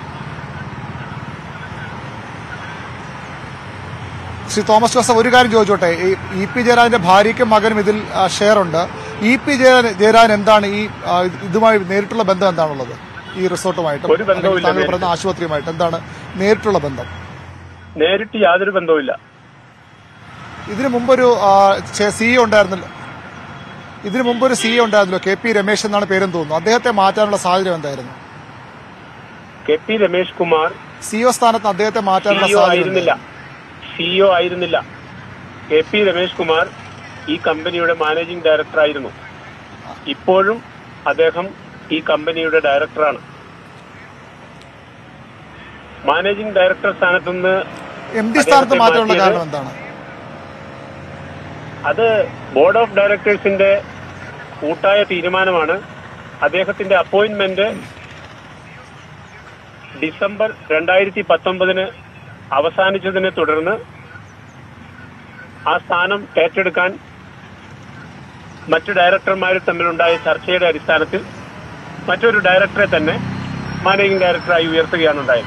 ശ്രീ തോമസ് ജോസഫ് ഒരു കാര്യം ചോദിച്ചോട്ടെ ഈ ഇ പി ജയരാജന്റെ ഭാര്യയ്ക്കും മകനും ഇതിൽ ആ, ഷെയർ ഉണ്ട് ഇ പി ജയരാജൻ ജയരാജൻ എന്താണ് ഈ ആ, ഇത് ഇതുമായി നേരിട്ടുള്ള ബന്ധം എന്താണുള്ളത് ഈ റിസോർട്ടുമായിട്ട് ഒരു ബന്ധവും ഇല്ല താങ്കൾ നേരിട്ട്. പറയുന്ന ആശുപത്രിയുമായിട്ട് എന്താണ് നേരിട്ടുള്ള ബന്ധം നേരിട്ട് യാതൊരു ബന്ധവുമില്ല ഇതിനു മുമ്പൊരു സിഇഒ ഉണ്ടായിരുന്നല്ലോ ഇതിനു മുമ്പൊരു സിഇഒ ഉണ്ടായിരുന്നല്ലോ കെ പി രമേശ് എന്നാണ് പേരെന്ന് തോന്നുന്നു അദ്ദേഹത്തെ മാറ്റാനുള്ള സാഹചര്യം എന്തായിരുന്നു K P Ramesh Kumar CEO സ്ഥാനത്ത് അദ്ദേഹത്തെ മാറ്റാനുള്ള സിഇഒ സാഹചര്യം ആയിരുന്നില്ല എന്തായിരുന്നു? സിഇഒ ആയിരുന്നില്ല കെ പി രമേഷ് കുമാർ ഈ കമ്പനിയുടെ മാനേജിംഗ് ഡയറക്ടർ ആയിരുന്നു ഇപ്പോഴും അദ്ദേഹം ഈ കമ്പനിയുടെ ഡയറക്ടറാണ് മാനേജിംഗ് ഡയറക്ടർ സ്ഥാനത്ത് നിന്ന് എം ഡി സ്ഥാനത്ത് അദ്ദേഹത്തെ മാറ്റാനുള്ള മാറ്റിയത് കാരണം എന്താണ് അത് ബോർഡ് ഓഫ് ഡയറക്ടേഴ്സിന്റെ കൂട്ടായ തീരുമാനമാണ് അദ്ദേഹത്തിന്റെ അപ്പോയിന്റ്മെന്റ് ഡിസംബർ രണ്ടായിരത്തി പത്തൊമ്പതിന് അവസാനിച്ചതിനെ തുടർന്ന് ആ സ്ഥാനം ഏറ്റെടുക്കാൻ മറ്റു ഡയറക്ടർമാർ തമ്മിലുണ്ടായ ചർച്ചയുടെ അടിസ്ഥാനത്തിൽ മറ്റൊരു ഡയറക്ടറെ തന്നെ മാനേജിംഗ് ഡയറക്ടറായി ഉയർത്തുകയാണ് ഉണ്ടായത്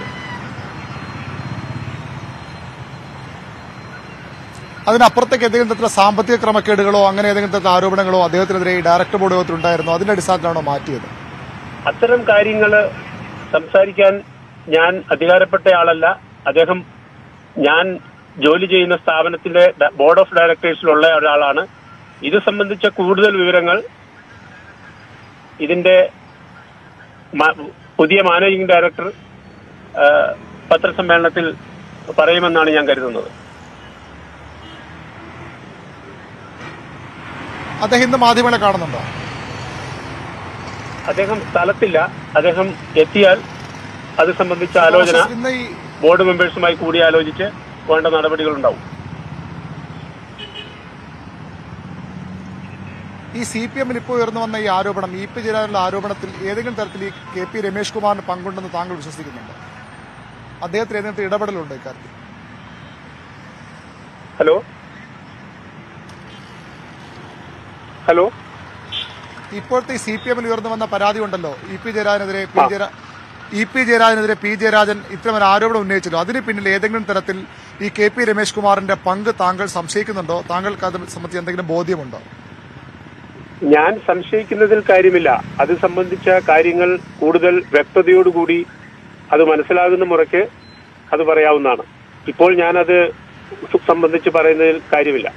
അതിനപ്പുറത്തേക്ക് ഏതെങ്കിലും തരത്തിലുള്ള സാമ്പത്തിക ക്രമക്കേടുകളോ അങ്ങനെ ഏതെങ്കിലും തരത്തിലുള്ള ആരോപണങ്ങളോ അദ്ദേഹത്തിനെതിരെ ഈ ഡയറക്ടർ ബോർഡ് യോഗത്തിൽ ഉണ്ടായിരുന്നോ അതിന്റെ അടിസ്ഥാനത്തിലാണോ മാറ്റിയത് അത്തരം കാര്യങ്ങൾ സംസാരിക്കാൻ ഞാൻ അധികാരപ്പെട്ട ആളല്ല അദ്ദേഹം ഞാൻ ജോലി ചെയ്യുന്ന സ്ഥാപനത്തിന്റെ ഡ- ബോർഡ് ഓഫ് ഡയറക്ടേഴ്സിലുള്ള ഒരാളാണ് ഇത് സംബന്ധിച്ച കൂടുതൽ വിവരങ്ങൾ ഇതിന്റെ മ- പുതിയ മാനേജിംഗ് ഡയറക്ടർ ആ, പത്രസമ്മേളനത്തിൽ പറയുമെന്നാണ് ഞാൻ കരുതുന്നത് അദ്ദേഹം ഇന്ന് മാധ്യമങ്ങളെ കാണുന്നുണ്ടോ അദ്ദേഹം സ്ഥലത്തില്ല അദ്ദേഹം എത്തിയാൽ അത് സംബന്ധിച്ച ആലോചന ഇന്ന് ഈ ബോർഡ് മെമ്പേഴ്സുമായി കൂടി ആലോചിച്ച് വേണ്ട നടപടികൾ ഉണ്ടാവും ഈ സി പി എമ്മിൽ ഇപ്പോൾ ഉയർന്നു വന്ന ഈ ആരോപണം ഇ പി ജയരാജനുള്ള ആരോപണത്തിൽ ഏതെങ്കിലും തരത്തിൽ ഈ കെ പി രമേഷ് കുമാറിന് പങ്കുണ്ടെന്ന് താങ്കൾ വിശ്വസിക്കുന്നുണ്ടോ അദ്ദേഹത്തിന് ഏതെങ്കിലും ഇടപെടലുണ്ടോ ഇക്കാര്യത്തിൽ ഹലോ ഹലോ ഇപ്പോഴത്തെ ഈ സി പി എമ്മിൽ ഉയർന്നു വന്ന പരാതി ഉണ്ടല്ലോ ഇ പി ജയരാജനെതിരെ പി ജയരാ ഇ പി ജയരാജനെതിരെ പി ജയരാജൻ ഇത്തരമൊരു ആരോപണം ഉന്നയിച്ചല്ലോ അതിന് പിന്നിൽ ഏതെങ്കിലും തരത്തിൽ ഈ കെ പി രമേഷ് കുമാറിന്റെ പങ്ക് താങ്കൾ സംശയിക്കുന്നുണ്ടോ താങ്കൾക്ക് അത് സംബന്ധിച്ച് എന്തെങ്കിലും ബോധ്യമുണ്ടോ ഞാൻ സംശയിക്കുന്നതിൽ കാര്യമില്ല അത് സംബന്ധിച്ച കാര്യങ്ങൾ കൂടുതൽ വ്യക്തതയോടുകൂടി അത് മനസ്സിലാകുന്ന മുറയ്ക്ക് അത് പറയാവുന്നതാണ് ഇപ്പോൾ ഞാനത് സംബന്ധിച്ച് പറയുന്നതിൽ കാര്യമില്ല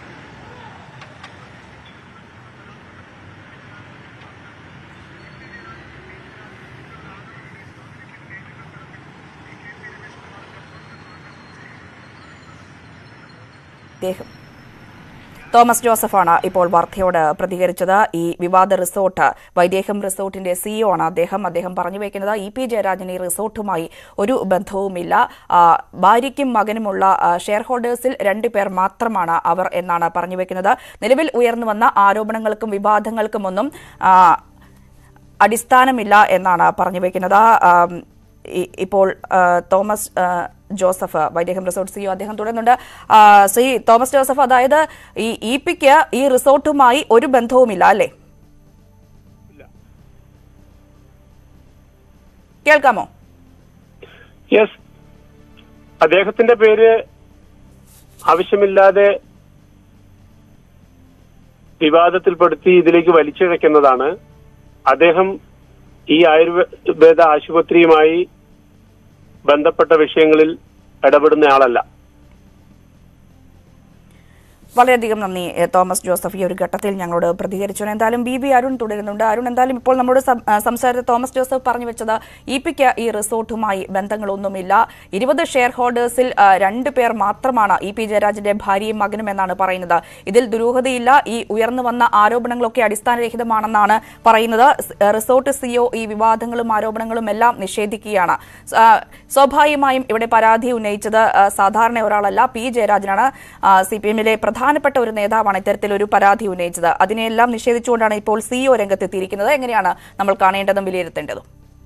അദ്ദേഹം തോമസ് ജോസഫാണ് ഇപ്പോൾ വാർത്തയോട് പ്രതികരിച്ചത് ഈ വിവാദ റിസോർട്ട് വൈദേഹം റിസോർട്ടിന്റെ സിഇഒ ആണ് അദ്ദേഹം അദ്ദേഹം പറഞ്ഞു വയ്ക്കുന്നത് ഇ പി ജയരാജന് ഈ റിസോർട്ടുമായി ഒരു ബന്ധവുമില്ല ആ, ഭാര്യയ്ക്കും മകനുമുള്ള ആ, ഷെയർ ഹോൾഡേഴ്സിൽ രണ്ടുപേർ മാത്രമാണ് അവർ എന്നാണ് പറഞ്ഞു വയ്ക്കുന്നത് നിലവിൽ ഉയർന്നു വന്ന ആരോപണങ്ങൾക്കും വിവാദങ്ങൾക്കുമൊന്നും ആ, അടിസ്ഥാനമില്ല എന്നാണ് പറഞ്ഞു വയ്ക്കുന്നത് ആം, ഇ- ഇപ്പോൾ ആ, തോമസ് ആ, ജോസഫ് വൈദേഹം റിസോർട്ട് സിഇഒ അദ്ദേഹം തുടരുന്നുണ്ട് ആ, ശ്രീ തോമസ് ജോസഫ് അതായത് ഈ ഇ പിക്ക് ഈ റിസോർട്ടുമായി ഒരു ബന്ധവുമില്ല അല്ലേ കേൾക്കാമോ യെസ് അദ്ദേഹത്തിന്റെ പേര് ആവശ്യമില്ലാതെ വിവാദത്തിൽപ്പെടുത്തി ഇതിലേക്ക് വലിച്ചിഴക്കുന്നതാണ് അദ്ദേഹം ഈ ആയുർവേദ ആശുപത്രിയുമായി ബന്ധപ്പെട്ട വിഷയങ്ങളിൽ ഇടപെടുന്ന ആളല്ല വളരെയധികം നന്ദി എ, തോമസ് ജോസഫ് ഈ ഒരു ഘട്ടത്തിൽ ഞങ്ങളോട് പ്രതികരിച്ചു എന്തായാലും ബി ബി അരുൺ തുടരുന്നുണ്ട് അരുൺ എന്തായാലും ഇപ്പോൾ നമ്മുടെ സം- ആ, സംസാരത്തിൽ തോമസ് ജോസഫ് പറഞ്ഞു വെച്ചത് ഇ പിക്ക് ഈ റിസോർട്ടുമായി ബന്ധങ്ങളൊന്നുമില്ല ഇരുപത് ഷെയർ ഹോൾഡേഴ്സിൽ ആ, രണ്ട് പേർ മാത്രമാണ് ഇ പി ജയരാജന്റെ ഭാര്യയും മകനും എന്നാണ് പറയുന്നത് ഇതിൽ ദുരൂഹതയില്ല ഈ ഉയർന്നു വന്ന ആരോപണങ്ങളൊക്കെ അടിസ്ഥാനരഹിതമാണെന്നാണ് പറയുന്നത് സ്- ആ, റിസോർട്ട് സിഒ ഈ വിവാദങ്ങളും ആരോപണങ്ങളും എല്ലാം നിഷേധിക്കുകയാണ് സ- ആ, സ്വാഭാവികമായും ഇവിടെ പരാതി ഉന്നയിച്ചത് ആ, സാധാരണ ഒരാളല്ല പി ജയരാജനാണ് സി പി എമ്മിലെ പ്രധാനപ്പെട്ട ഒരു നേതാവാണ് ഇത്തരത്തിലൊരു പരാതി ഉന്നയിച്ചത് അതിനെല്ലാം നിഷേധിച്ചുകൊണ്ടാണ് ഇപ്പോൾ സിഇഒ രംഗത്തെത്തിയിരിക്കുന്നത് എങ്ങനെയാണ് നമ്മൾ കാണേണ്ടതും വിലയിരുത്തേണ്ടതും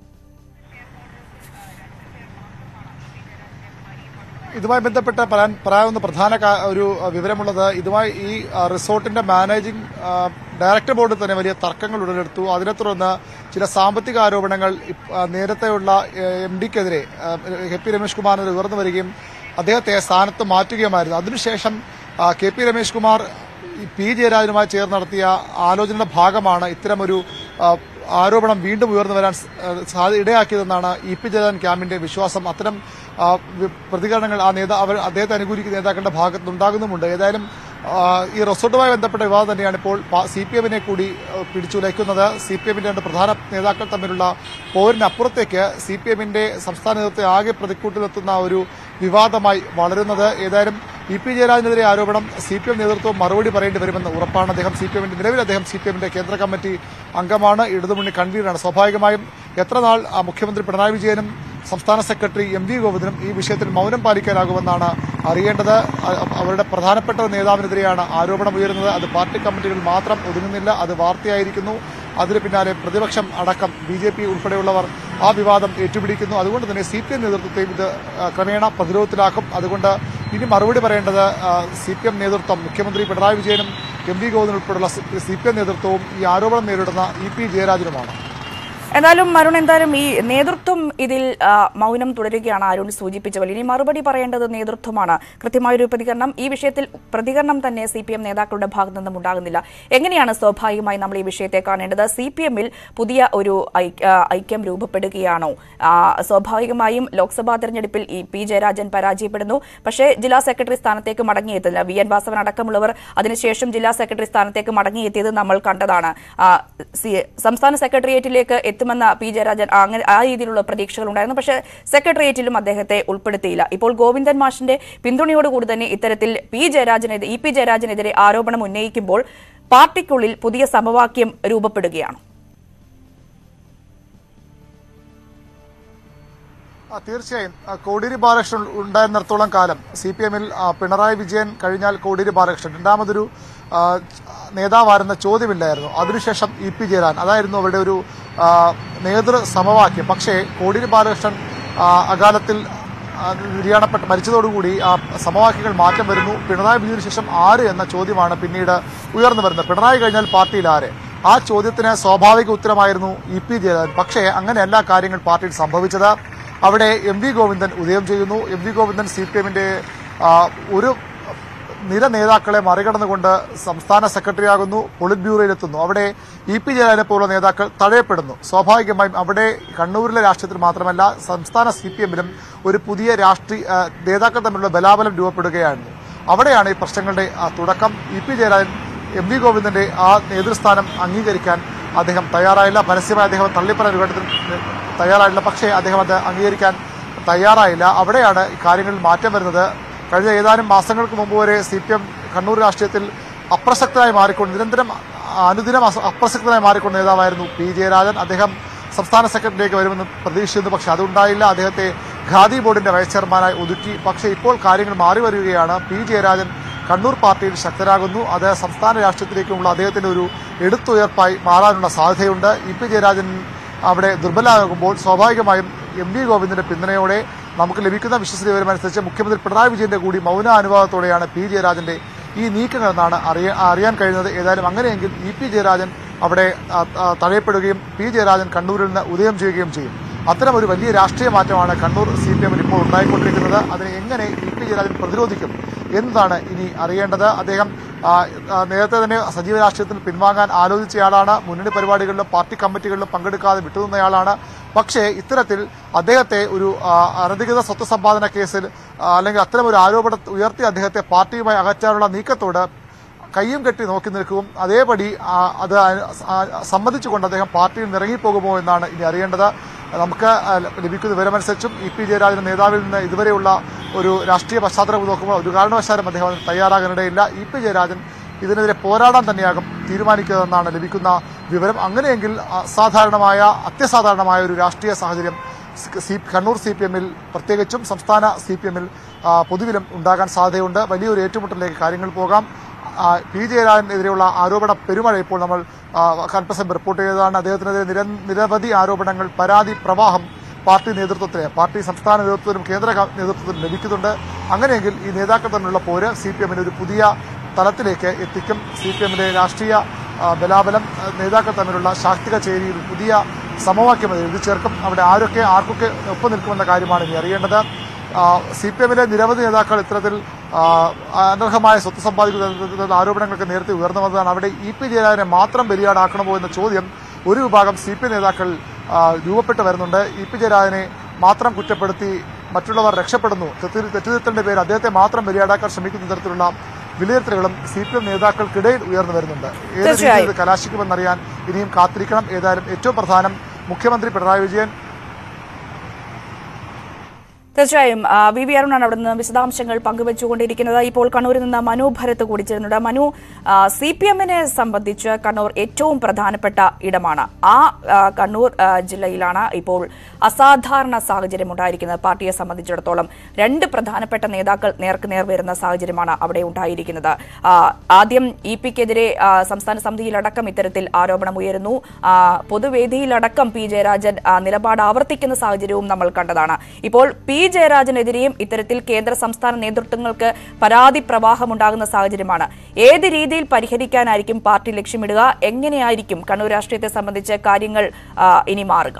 ഇതുമായി ബന്ധപ്പെട്ട് പറയാൻ പറയാവുന്ന പ്രധാന കാ- ഒരു അഹ്, വിവരമുള്ളത് ഇതുമായി ഈ അഹ്, റിസോർട്ടിന്റെ മാനേജിംഗ് അഹ്, ഡയറക്ടർ ബോർഡിൽ തന്നെ വലിയ തർക്കങ്ങൾ ഉടലെടുത്തു അതിനെ തുടർന്ന് ചില സാമ്പത്തിക ആരോപണങ്ങൾ ഇപ്പ- അഹ്, നേരത്തെയുള്ള എം ഡിക്കെതിരെ കെ പി രമേഷ് കുമാറിനെതിരെ ഉയർന്നു വരികയും അദ്ദേഹത്തെ സ്ഥാനത്ത് മാറ്റുകയുമായിരുന്നു അതിനുശേഷം അഹ്, കെ പി രമേഷ് കുമാർ ഈ പി ജയരാജനുമായി ചേർന്ന് നടത്തിയ ആലോചനയുടെ ഭാഗമാണ് ഇത്തരമൊരു അഹ്, ആരോപണം വീണ്ടും ഉയർന്നു വരാൻ സ- അഹ് സാധ്യ- ഇടയാക്കിയതെന്നാണ് ഇ പി ജയരാജൻ ക്യാമ്പിന്റെ വിശ്വാസം അത്തരം ആ, വി- പ്രതികരണങ്ങൾ ആ നേതാ അവർ അദ്ദേഹത്തെ അനുകൂലിക്കുന്ന നേതാക്കളുടെ ഭാഗത്ത് ഉണ്ടാകുന്നുമുണ്ട് ഏതായാലും ആ, ഈ റിസോർട്ടുമായി ബന്ധപ്പെട്ട വിവാദം തന്നെയാണ് ഇപ്പോൾ സി പി എമ്മിനെ കൂടി ആ, പിടിച്ചുലയ്ക്കുന്നത് സി പി എമ്മിന്റെ രണ്ട് പ്രധാന നേതാക്കൾ തമ്മിലുള്ള പോരിനപ്പുറത്തേക്ക് സി പി എമ്മിന്റെ സംസ്ഥാന നേതൃത്വത്തെ ആകെ പ്രതിക്കൂട്ടിലെത്തുന്ന ഒരു വിവാദമായി വളരുന്നത് ഏതായാലും ഇ പി ജയരാജനെതിരെ ആരോപണം സി പി എം നേതൃത്വം മറുപടി പറയേണ്ടി വരുമെന്ന് ഉറപ്പാണ് അദ്ദേഹം സി പി എമ്മിന്റെ നിലവിൽ അദ്ദേഹം സി പി എമ്മിന്റെ കേന്ദ്ര കമ്മിറ്റി അംഗമാണ് ഇടതുമുന്നണി കൺവീനറാണ് സ്വാഭാവികമായും എത്ര നാൾ ആ, മുഖ്യമന്ത്രി പിണറായി വിജയനും സംസ്ഥാന സെക്രട്ടറി എം വി ഗോവിന്ദനും ഈ വിഷയത്തിൽ മൗനം പാലിക്കാനാകുമെന്നാണ് അറിയേണ്ടത് അ- അവരുടെ പ്രധാനപ്പെട്ട ഒരു നേതാവിനെതിരെയാണ് ആരോപണം ഉയരുന്നത് അത് പാർട്ടി കമ്മിറ്റികളിൽ മാത്രം ഒതുങ്ങുന്നില്ല അത് വാർത്തയായിരിക്കുന്നു അതിന് പിന്നാലെ പ്രതിപക്ഷം അടക്കം ബി ജെ പി ഉൾപ്പെടെയുള്ളവർ ആ വിവാദം ഏറ്റുപിടിക്കുന്നു അതുകൊണ്ട് തന്നെ സി പി എം നേതൃത്വത്തെയും ഇത് ആ, ക്രമേണ പ്രതിരോധത്തിലാക്കും അതുകൊണ്ട് ഇനി മറുപടി പറയേണ്ടത് സി പി എം നേതൃത്വം മുഖ്യമന്ത്രി പിണറായി വിജയനും എം വി ഗോവിന്ദൻ ഉൾപ്പെടെയുള്ള സി പി എം നേതൃത്വവും ഈ ആരോപണം നേരിടുന്ന ഇ പി ജയരാജനുമാണ് എന്തായാലും അരുൺ എന്തായാലും ഈ നേതൃത്വം ഇതിൽ ആ, മൗനം തുടരുകയാണ് അരുൺ സൂചിപ്പിച്ച പോലെ ഇനി മറുപടി പറയേണ്ടത് നേതൃത്വമാണ് കൃത്യമായൊരു പ്രതികരണം ഈ വിഷയത്തിൽ പ്രതികരണം തന്നെ സി പി എം നേതാക്കളുടെ ഭാഗത്തു നിന്നും ഉണ്ടാകുന്നില്ല എങ്ങനെയാണ് സ്വാഭാവികമായി നമ്മൾ ഈ വിഷയത്തെ കാണേണ്ടത് സി പി എമ്മിൽ പുതിയ ഒരു ഐക്യ- ആ, ഐക്യം രൂപപ്പെടുകയാണോ ആ, സ്വാഭാവികമായും ലോക്സഭാ തെരഞ്ഞെടുപ്പിൽ ഈ പി ജയരാജൻ പരാജയപ്പെടുന്നു പക്ഷേ ജില്ലാ സെക്രട്ടറി സ്ഥാനത്തേക്ക് മടങ്ങിയെത്തില്ല വി എൻ വാസവൻ അടക്കമുള്ളവർ അതിനുശേഷം ജില്ലാ സെക്രട്ടറി സ്ഥാനത്തേക്ക് മടങ്ങിയെത്തിയത് നമ്മൾ കണ്ടതാണ് ആ, സി- സംസ്ഥാന സെക്രട്ടേറിയറ്റിലേക്ക് എത്തുമെന്ന പി ജയരാജൻ ആ, അങ്ങനെ ആ രീതിയിലുള്ള പ്രതീക്ഷകൾ ഉണ്ടായിരുന്നു പക്ഷേ സെക്രട്ടേറിയറ്റിലും അദ്ദേഹത്തെ ഉൾപ്പെടുത്തിയില്ല ഇപ്പോൾ ഗോവിന്ദൻ മാഷിന്റെ പിന്തുണയോടുകൂടി തന്നെ ഇത്തരത്തിൽ പി ജയരാജനെതിരെ ഇ പി ജയരാജനെതിരെ ആരോപണം ഉന്നയിക്കുമ്പോൾ പാർട്ടിക്കുള്ളിൽ പുതിയ സമവാക്യം രൂപപ്പെടുകയാണ് ആ, തീർച്ചയായും ആ, കോടിയേരി ബാലകൃഷ്ണൻ ഉണ്ടായിരുന്നിടത്തോളം കാലം സി പി എമ്മിൽ പിണറായി വിജയൻ കഴിഞ്ഞാൽ കോടിയേരി ബാലകൃഷ്ണൻ രണ്ടാമതൊരു ആ, നേതാവായിരുന്ന ചോദ്യമില്ലായിരുന്നു അതിനുശേഷം ഇ പി ജയരാജൻ അതായിരുന്നു അവരുടെ ഒരു ആ, നേതൃ സമവാക്യം പക്ഷേ കോടിയേരി ബാലകൃഷ്ണൻ ആ, അകാലത്തിൽ ആ, നിര്യാണപ്പെട്ട് മരിച്ചതോടുകൂടി ആ സമവാക്യങ്ങൾ മാറ്റം വരുന്നു പിണറായി വിജയന് ശേഷം ആര് എന്ന ചോദ്യമാണ് പിന്നീട് ഉയർന്നു വരുന്നത് പിണറായി കഴിഞ്ഞാൽ പാർട്ടിയിൽ ആര് ആ ചോദ്യത്തിന് സ്വാഭാവിക ഉത്തരമായിരുന്നു ഇ പി ജയരാജൻ പക്ഷേ അങ്ങനെയല്ല കാര്യങ്ങൾ പാർട്ടിയിൽ സംഭവിച്ചത് അവിടെ എം വി ഗോവിന്ദൻ ഉദയം ചെയ്യുന്നു M V Govindan C P എമ്മിന്റെ ഒരു നിര നേതാക്കളെ മറികടന്നുകൊണ്ട് സംസ്ഥാന സെക്രട്ടറിയാകുന്നു പൊളിറ്റ് ബ്യൂറോയിലെത്തുന്നു അവിടെ ഇ പി ജയരാജനെ പോലുള്ള നേതാക്കൾ തഴയപ്പെടുന്നു സ്വാഭാവികമായും അവിടെ കണ്ണൂരിലെ രാഷ്ട്രീയത്തിൽ മാത്രമല്ല സംസ്ഥാന സി പി എമ്മിലും ഒരു പുതിയ രാഷ്ട്രീയ ആ, നേതാക്കൾ തമ്മിലുള്ള ബലാബലം രൂപപ്പെടുകയായിരുന്നു അവിടെയാണ് ഈ പ്രശ്നങ്ങളുടെ ആ, തുടക്കം E P Jayarajan M V ഗോവിന്ദന്റെ ആ നേതൃസ്ഥാനം അംഗീകരിക്കാൻ അദ്ദേഹം തയ്യാറായില്ല പരസ്യമായി അദ്ദേഹം തള്ളിപ്പറ ഒരു ഘട്ടത്തിൽ തയ്യാറായില്ല പക്ഷേ അദ്ദേഹം അത് അംഗീകരിക്കാൻ തയ്യാറായില്ല അവിടെയാണ് ഈ കാര്യങ്ങളിൽ മാറ്റം വരുന്നത് കഴിഞ്ഞ ഏതാനും മാസങ്ങൾക്ക് മുമ്പ് വരെ സി പി എം കണ്ണൂർ രാഷ്ട്രീയത്തിൽ അപ്രസക്തനായി മാറിക്കൊണ്ട് നിരന്തരം അനുദിനം അസ- അപ്രസക്തനായി മാറിക്കൊണ്ട് നേതാവായിരുന്നു പി ജയരാജൻ അദ്ദേഹം സംസ്ഥാന സെക്രട്ടറിയിലേക്ക് വരുമെന്ന് പ്രതീക്ഷിച്ചിരുന്നു പക്ഷെ അതുണ്ടായില്ല അദ്ദേഹത്തെ ഖാദി ബോർഡിന്റെ വൈസ് ചെയർമാനായി ഒതുക്കി പക്ഷേ ഇപ്പോൾ കാര്യങ്ങൾ മാറി വരികയാണ് പി ജയരാജൻ കണ്ണൂർ പാർട്ടിയിൽ ശക്തരാകുന്നു അത് സംസ്ഥാന രാഷ്ട്രീയത്തിലേക്കുള്ള അദ്ദേഹത്തിന്റെ ഒരു എടുത്തുയർപ്പായി മാറാനുള്ള സാധ്യതയുണ്ട് ഇ പി ജയരാജൻ അവിടെ ദുർബലമാകുമ്പോൾ സ്വാഭാവികമായും എം വി ഗോവിന്ദന്റെ പിന്തുണയോടെ നമുക്ക് ലഭിക്കുന്ന വിശ്വസനീയ വിവരമനുസരിച്ച് മുഖ്യമന്ത്രി പിണറായി വിജയന്റെ കൂടി മൗന അനുഭവത്തോടെയാണ് പി ജയരാജന്റെ ഈ നീക്കങ്ങൾ എന്നാണ് അറിയ അറിയാൻ കഴിയുന്നത് ഏതായാലും അങ്ങനെയെങ്കിൽ ഇ പി ജയരാജൻ അവിടെ ആ, ആ, തഴയപ്പെടുകയും പി ജയരാജൻ കണ്ണൂരിൽ നിന്ന് ഉദയം ചെയ്യുകയും ചെയ്യും അത്തരം ഒരു വലിയ രാഷ്ട്രീയ മാറ്റമാണ് കണ്ണൂർ സി പി എമ്മിൽ ഇപ്പോൾ ഉണ്ടായിക്കൊണ്ടിരിക്കുന്നത് അതിനെ എങ്ങനെ ഇ പി ജയരാജൻ പ്രതിരോധിക്കും എന്നതാണ് ഇനി അറിയേണ്ടത് അദ്ദേഹം ആ, ആ, നേരത്തെ തന്നെ സജീവ രാഷ്ട്രീയത്തിൽ പിൻവാങ്ങാൻ ആലോചിച്ചയാളാണ് മുന്നണി പരിപാടികളിലും പാർട്ടി കമ്മിറ്റികളിലും പങ്കെടുക്കാതെ വിട്ടുനിന്നയാളാണ് പക്ഷേ ഇത്തരത്തിൽ അദ്ദേഹത്തെ ഒരു ആ, അനധികൃത സ്വത്ത് സമ്പാദന കേസിൽ ആ, അല്ലെങ്കിൽ അത്തരം ഒരു ആരോപണം ഉയർത്തി അദ്ദേഹത്തെ പാർട്ടിയുമായി അകറ്റാനുള്ള നീക്കത്തോട് കയ്യും കെട്ടി നോക്കി നിൽക്കും അതേപടി ആ, അത് അ- ആ- സമ്മതിച്ചുകൊണ്ട് അദ്ദേഹം പാർട്ടിയിൽ നിന്ന് ഇറങ്ങിപ്പോകുമോ എന്നാണ് ഇനി അറിയേണ്ടത് നമുക്ക് ആ, ലഭിക്കുന്ന വിവരമനുസരിച്ചും ഇ പി ജയരാജൻ നേതാവിൽ നിന്ന് ഇതുവരെയുള്ള ഒരു രാഷ്ട്രീയ പശ്ചാത്തലം നോക്കുമ്പോൾ ഒരു കാരണവശാലും അദ്ദേഹം അതിന് തയ്യാറാകാനിടയില്ല ഇ പി ജയരാജൻ ഇതിനെതിരെ പോരാടാൻ തന്നെയാകും തീരുമാനിക്കുന്നതെന്നാണ് ലഭിക്കുന്ന വിവരം അങ്ങനെയെങ്കിൽ അസാധാരണമായ അത്യസാധാരണമായ ഒരു രാഷ്ട്രീയ സാഹചര്യം സി കണ്ണൂർ സി പി എമ്മിൽ പ്രത്യേകിച്ചും സംസ്ഥാന സി പി എമ്മിൽ പൊതുവിലും ഉണ്ടാകാൻ സാധ്യതയുണ്ട് വലിയൊരു ഏറ്റുമുട്ടലിലേക്ക് കാര്യങ്ങൾ പോകാം ആ, പി ജയരാജനെതിരെയുള്ള ആരോപണ പെരുമഴ ഇപ്പോൾ നമ്മൾ കൽപ്പസം റിപ്പോർട്ട് ചെയ്തതാണ് അദ്ദേഹത്തിനെതിരെ നിര നിരവധി ആരോപണങ്ങൾ പരാതി പ്രവാഹം പാർട്ടി നേതൃത്വത്തിന് പാർട്ടി സംസ്ഥാന നേതൃത്വത്തിനും കേന്ദ്ര ക- നേതൃത്വത്തിനും ലഭിക്കുന്നുണ്ട് അങ്ങനെയെങ്കിൽ ഈ നേതാക്കൾ തമ്മിലുള്ള പോര് സി പി എമ്മിന് ഒരു പുതിയ തലത്തിലേക്ക് എത്തിക്കും സി പി എമ്മിന്റെ രാഷ്ട്രീയ ആ, ബലാബലം ആ, നേതാക്കൾ തമ്മിലുള്ള ശാക്തിക ചേരിയിൽ പുതിയ സമവാക്യം അത് എഴുതി ചേർക്കും അവിടെ ആരൊക്കെ ആർക്കൊക്കെ ഒപ്പം നിൽക്കുമെന്ന കാര്യമാണ് ഇനി അറിയേണ്ടത് സി പി എമ്മിലെ നിരവധി നേതാക്കൾ ഇത്തരത്തിൽ ആ, അനർഹമായ സ്വത്ത് സമ്പാദിക്കുന്ന ആരോപണങ്ങളൊക്കെ നേരത്തെ ഉയർന്നു വന്നതാണ് അവിടെ ഇ പി ജയരാജനെ മാത്രം ബലിയാടാക്കണമോ എന്ന ചോദ്യം ഒരു വിഭാഗം സി പി നേതാക്കൾ ആ, രൂപപ്പെട്ട് വരുന്നുണ്ട് ഇ പി ജയരാജനെ മാത്രം കുറ്റപ്പെടുത്തി മറ്റുള്ളവർ രക്ഷപ്പെടുന്നു തെറ്റി- തെറ്റുതിരുത്തേണ്ട പേര് അദ്ദേഹത്തെ മാത്രം ബലിയാടാക്കാൻ ശ്രമിക്കുന്ന തരത്തിലുള്ള വിലയിരുത്തലുകളും സി പി എം നേതാക്കൾക്കിടയിൽ ഉയർന്നു വരുന്നുണ്ട് ഏത് രീതിയിൽ തീർച്ചയായും. ഇത് കലാശിക്കുമെന്നറിയാൻ ഇനിയും കാത്തിരിക്കണം ഏതായാലും ഏറ്റവും പ്രധാനം മുഖ്യമന്ത്രി പിണറായി വിജയൻ തീർച്ചയായും ആ, വി വി അരുണാണ് അവിടെ നിന്ന് വിശദാംശങ്ങൾ പങ്കുവച്ചുകൊണ്ടിരിക്കുന്നത് ഇപ്പോൾ കണ്ണൂരിൽ നിന്ന് മനു ഭരത് കൂടി ചേരുന്നുണ്ട് മനു സി പി എമ്മിനെ സംബന്ധിച്ച് കണ്ണൂർ ഏറ്റവും പ്രധാനപ്പെട്ട ഇടമാണ് ആ ആ, കണ്ണൂർ ആ, ജില്ലയിലാണ് ഇപ്പോൾ അസാധാരണ സാഹചര്യം ഉണ്ടായിരിക്കുന്നത് പാർട്ടിയെ സംബന്ധിച്ചിടത്തോളം രണ്ട് പ്രധാനപ്പെട്ട നേതാക്കൾ നേർക്ക് നേർ വരുന്ന സാഹചര്യമാണ് അവിടെ ഉണ്ടായിരിക്കുന്നത് ആ, ആദ്യം ഇ പിക്കെതിരെ സംസ്ഥാന സമിതിയിലടക്കം ഇത്തരത്തിൽ ആരോപണം ഉയരുന്നു ആ, പൊതുവേദിയിലടക്കം പി ജയരാജൻ ആ, നിലപാട് ആവർത്തിക്കുന്ന സാഹചര്യവും നമ്മൾ കണ്ടതാണ് ഇപ്പോൾ പി ജയരാജനെതിരെയും ഇത്തരത്തിൽ കേന്ദ്ര സംസ്ഥാന നേതൃത്വങ്ങൾക്ക് പരാതി പ്രവാഹം ഉണ്ടാകുന്ന സാഹചര്യമാണ് ഏത് രീതിയിൽ പരിഹരിക്കാനായിരിക്കും പാർട്ടി ലക്ഷ്യമിടുക എങ്ങനെയായിരിക്കും കണ്ണൂർ രാഷ്ട്രീയത്തെ സംബന്ധിച്ച് കാര്യങ്ങൾ ആ, ഇനി മാറുക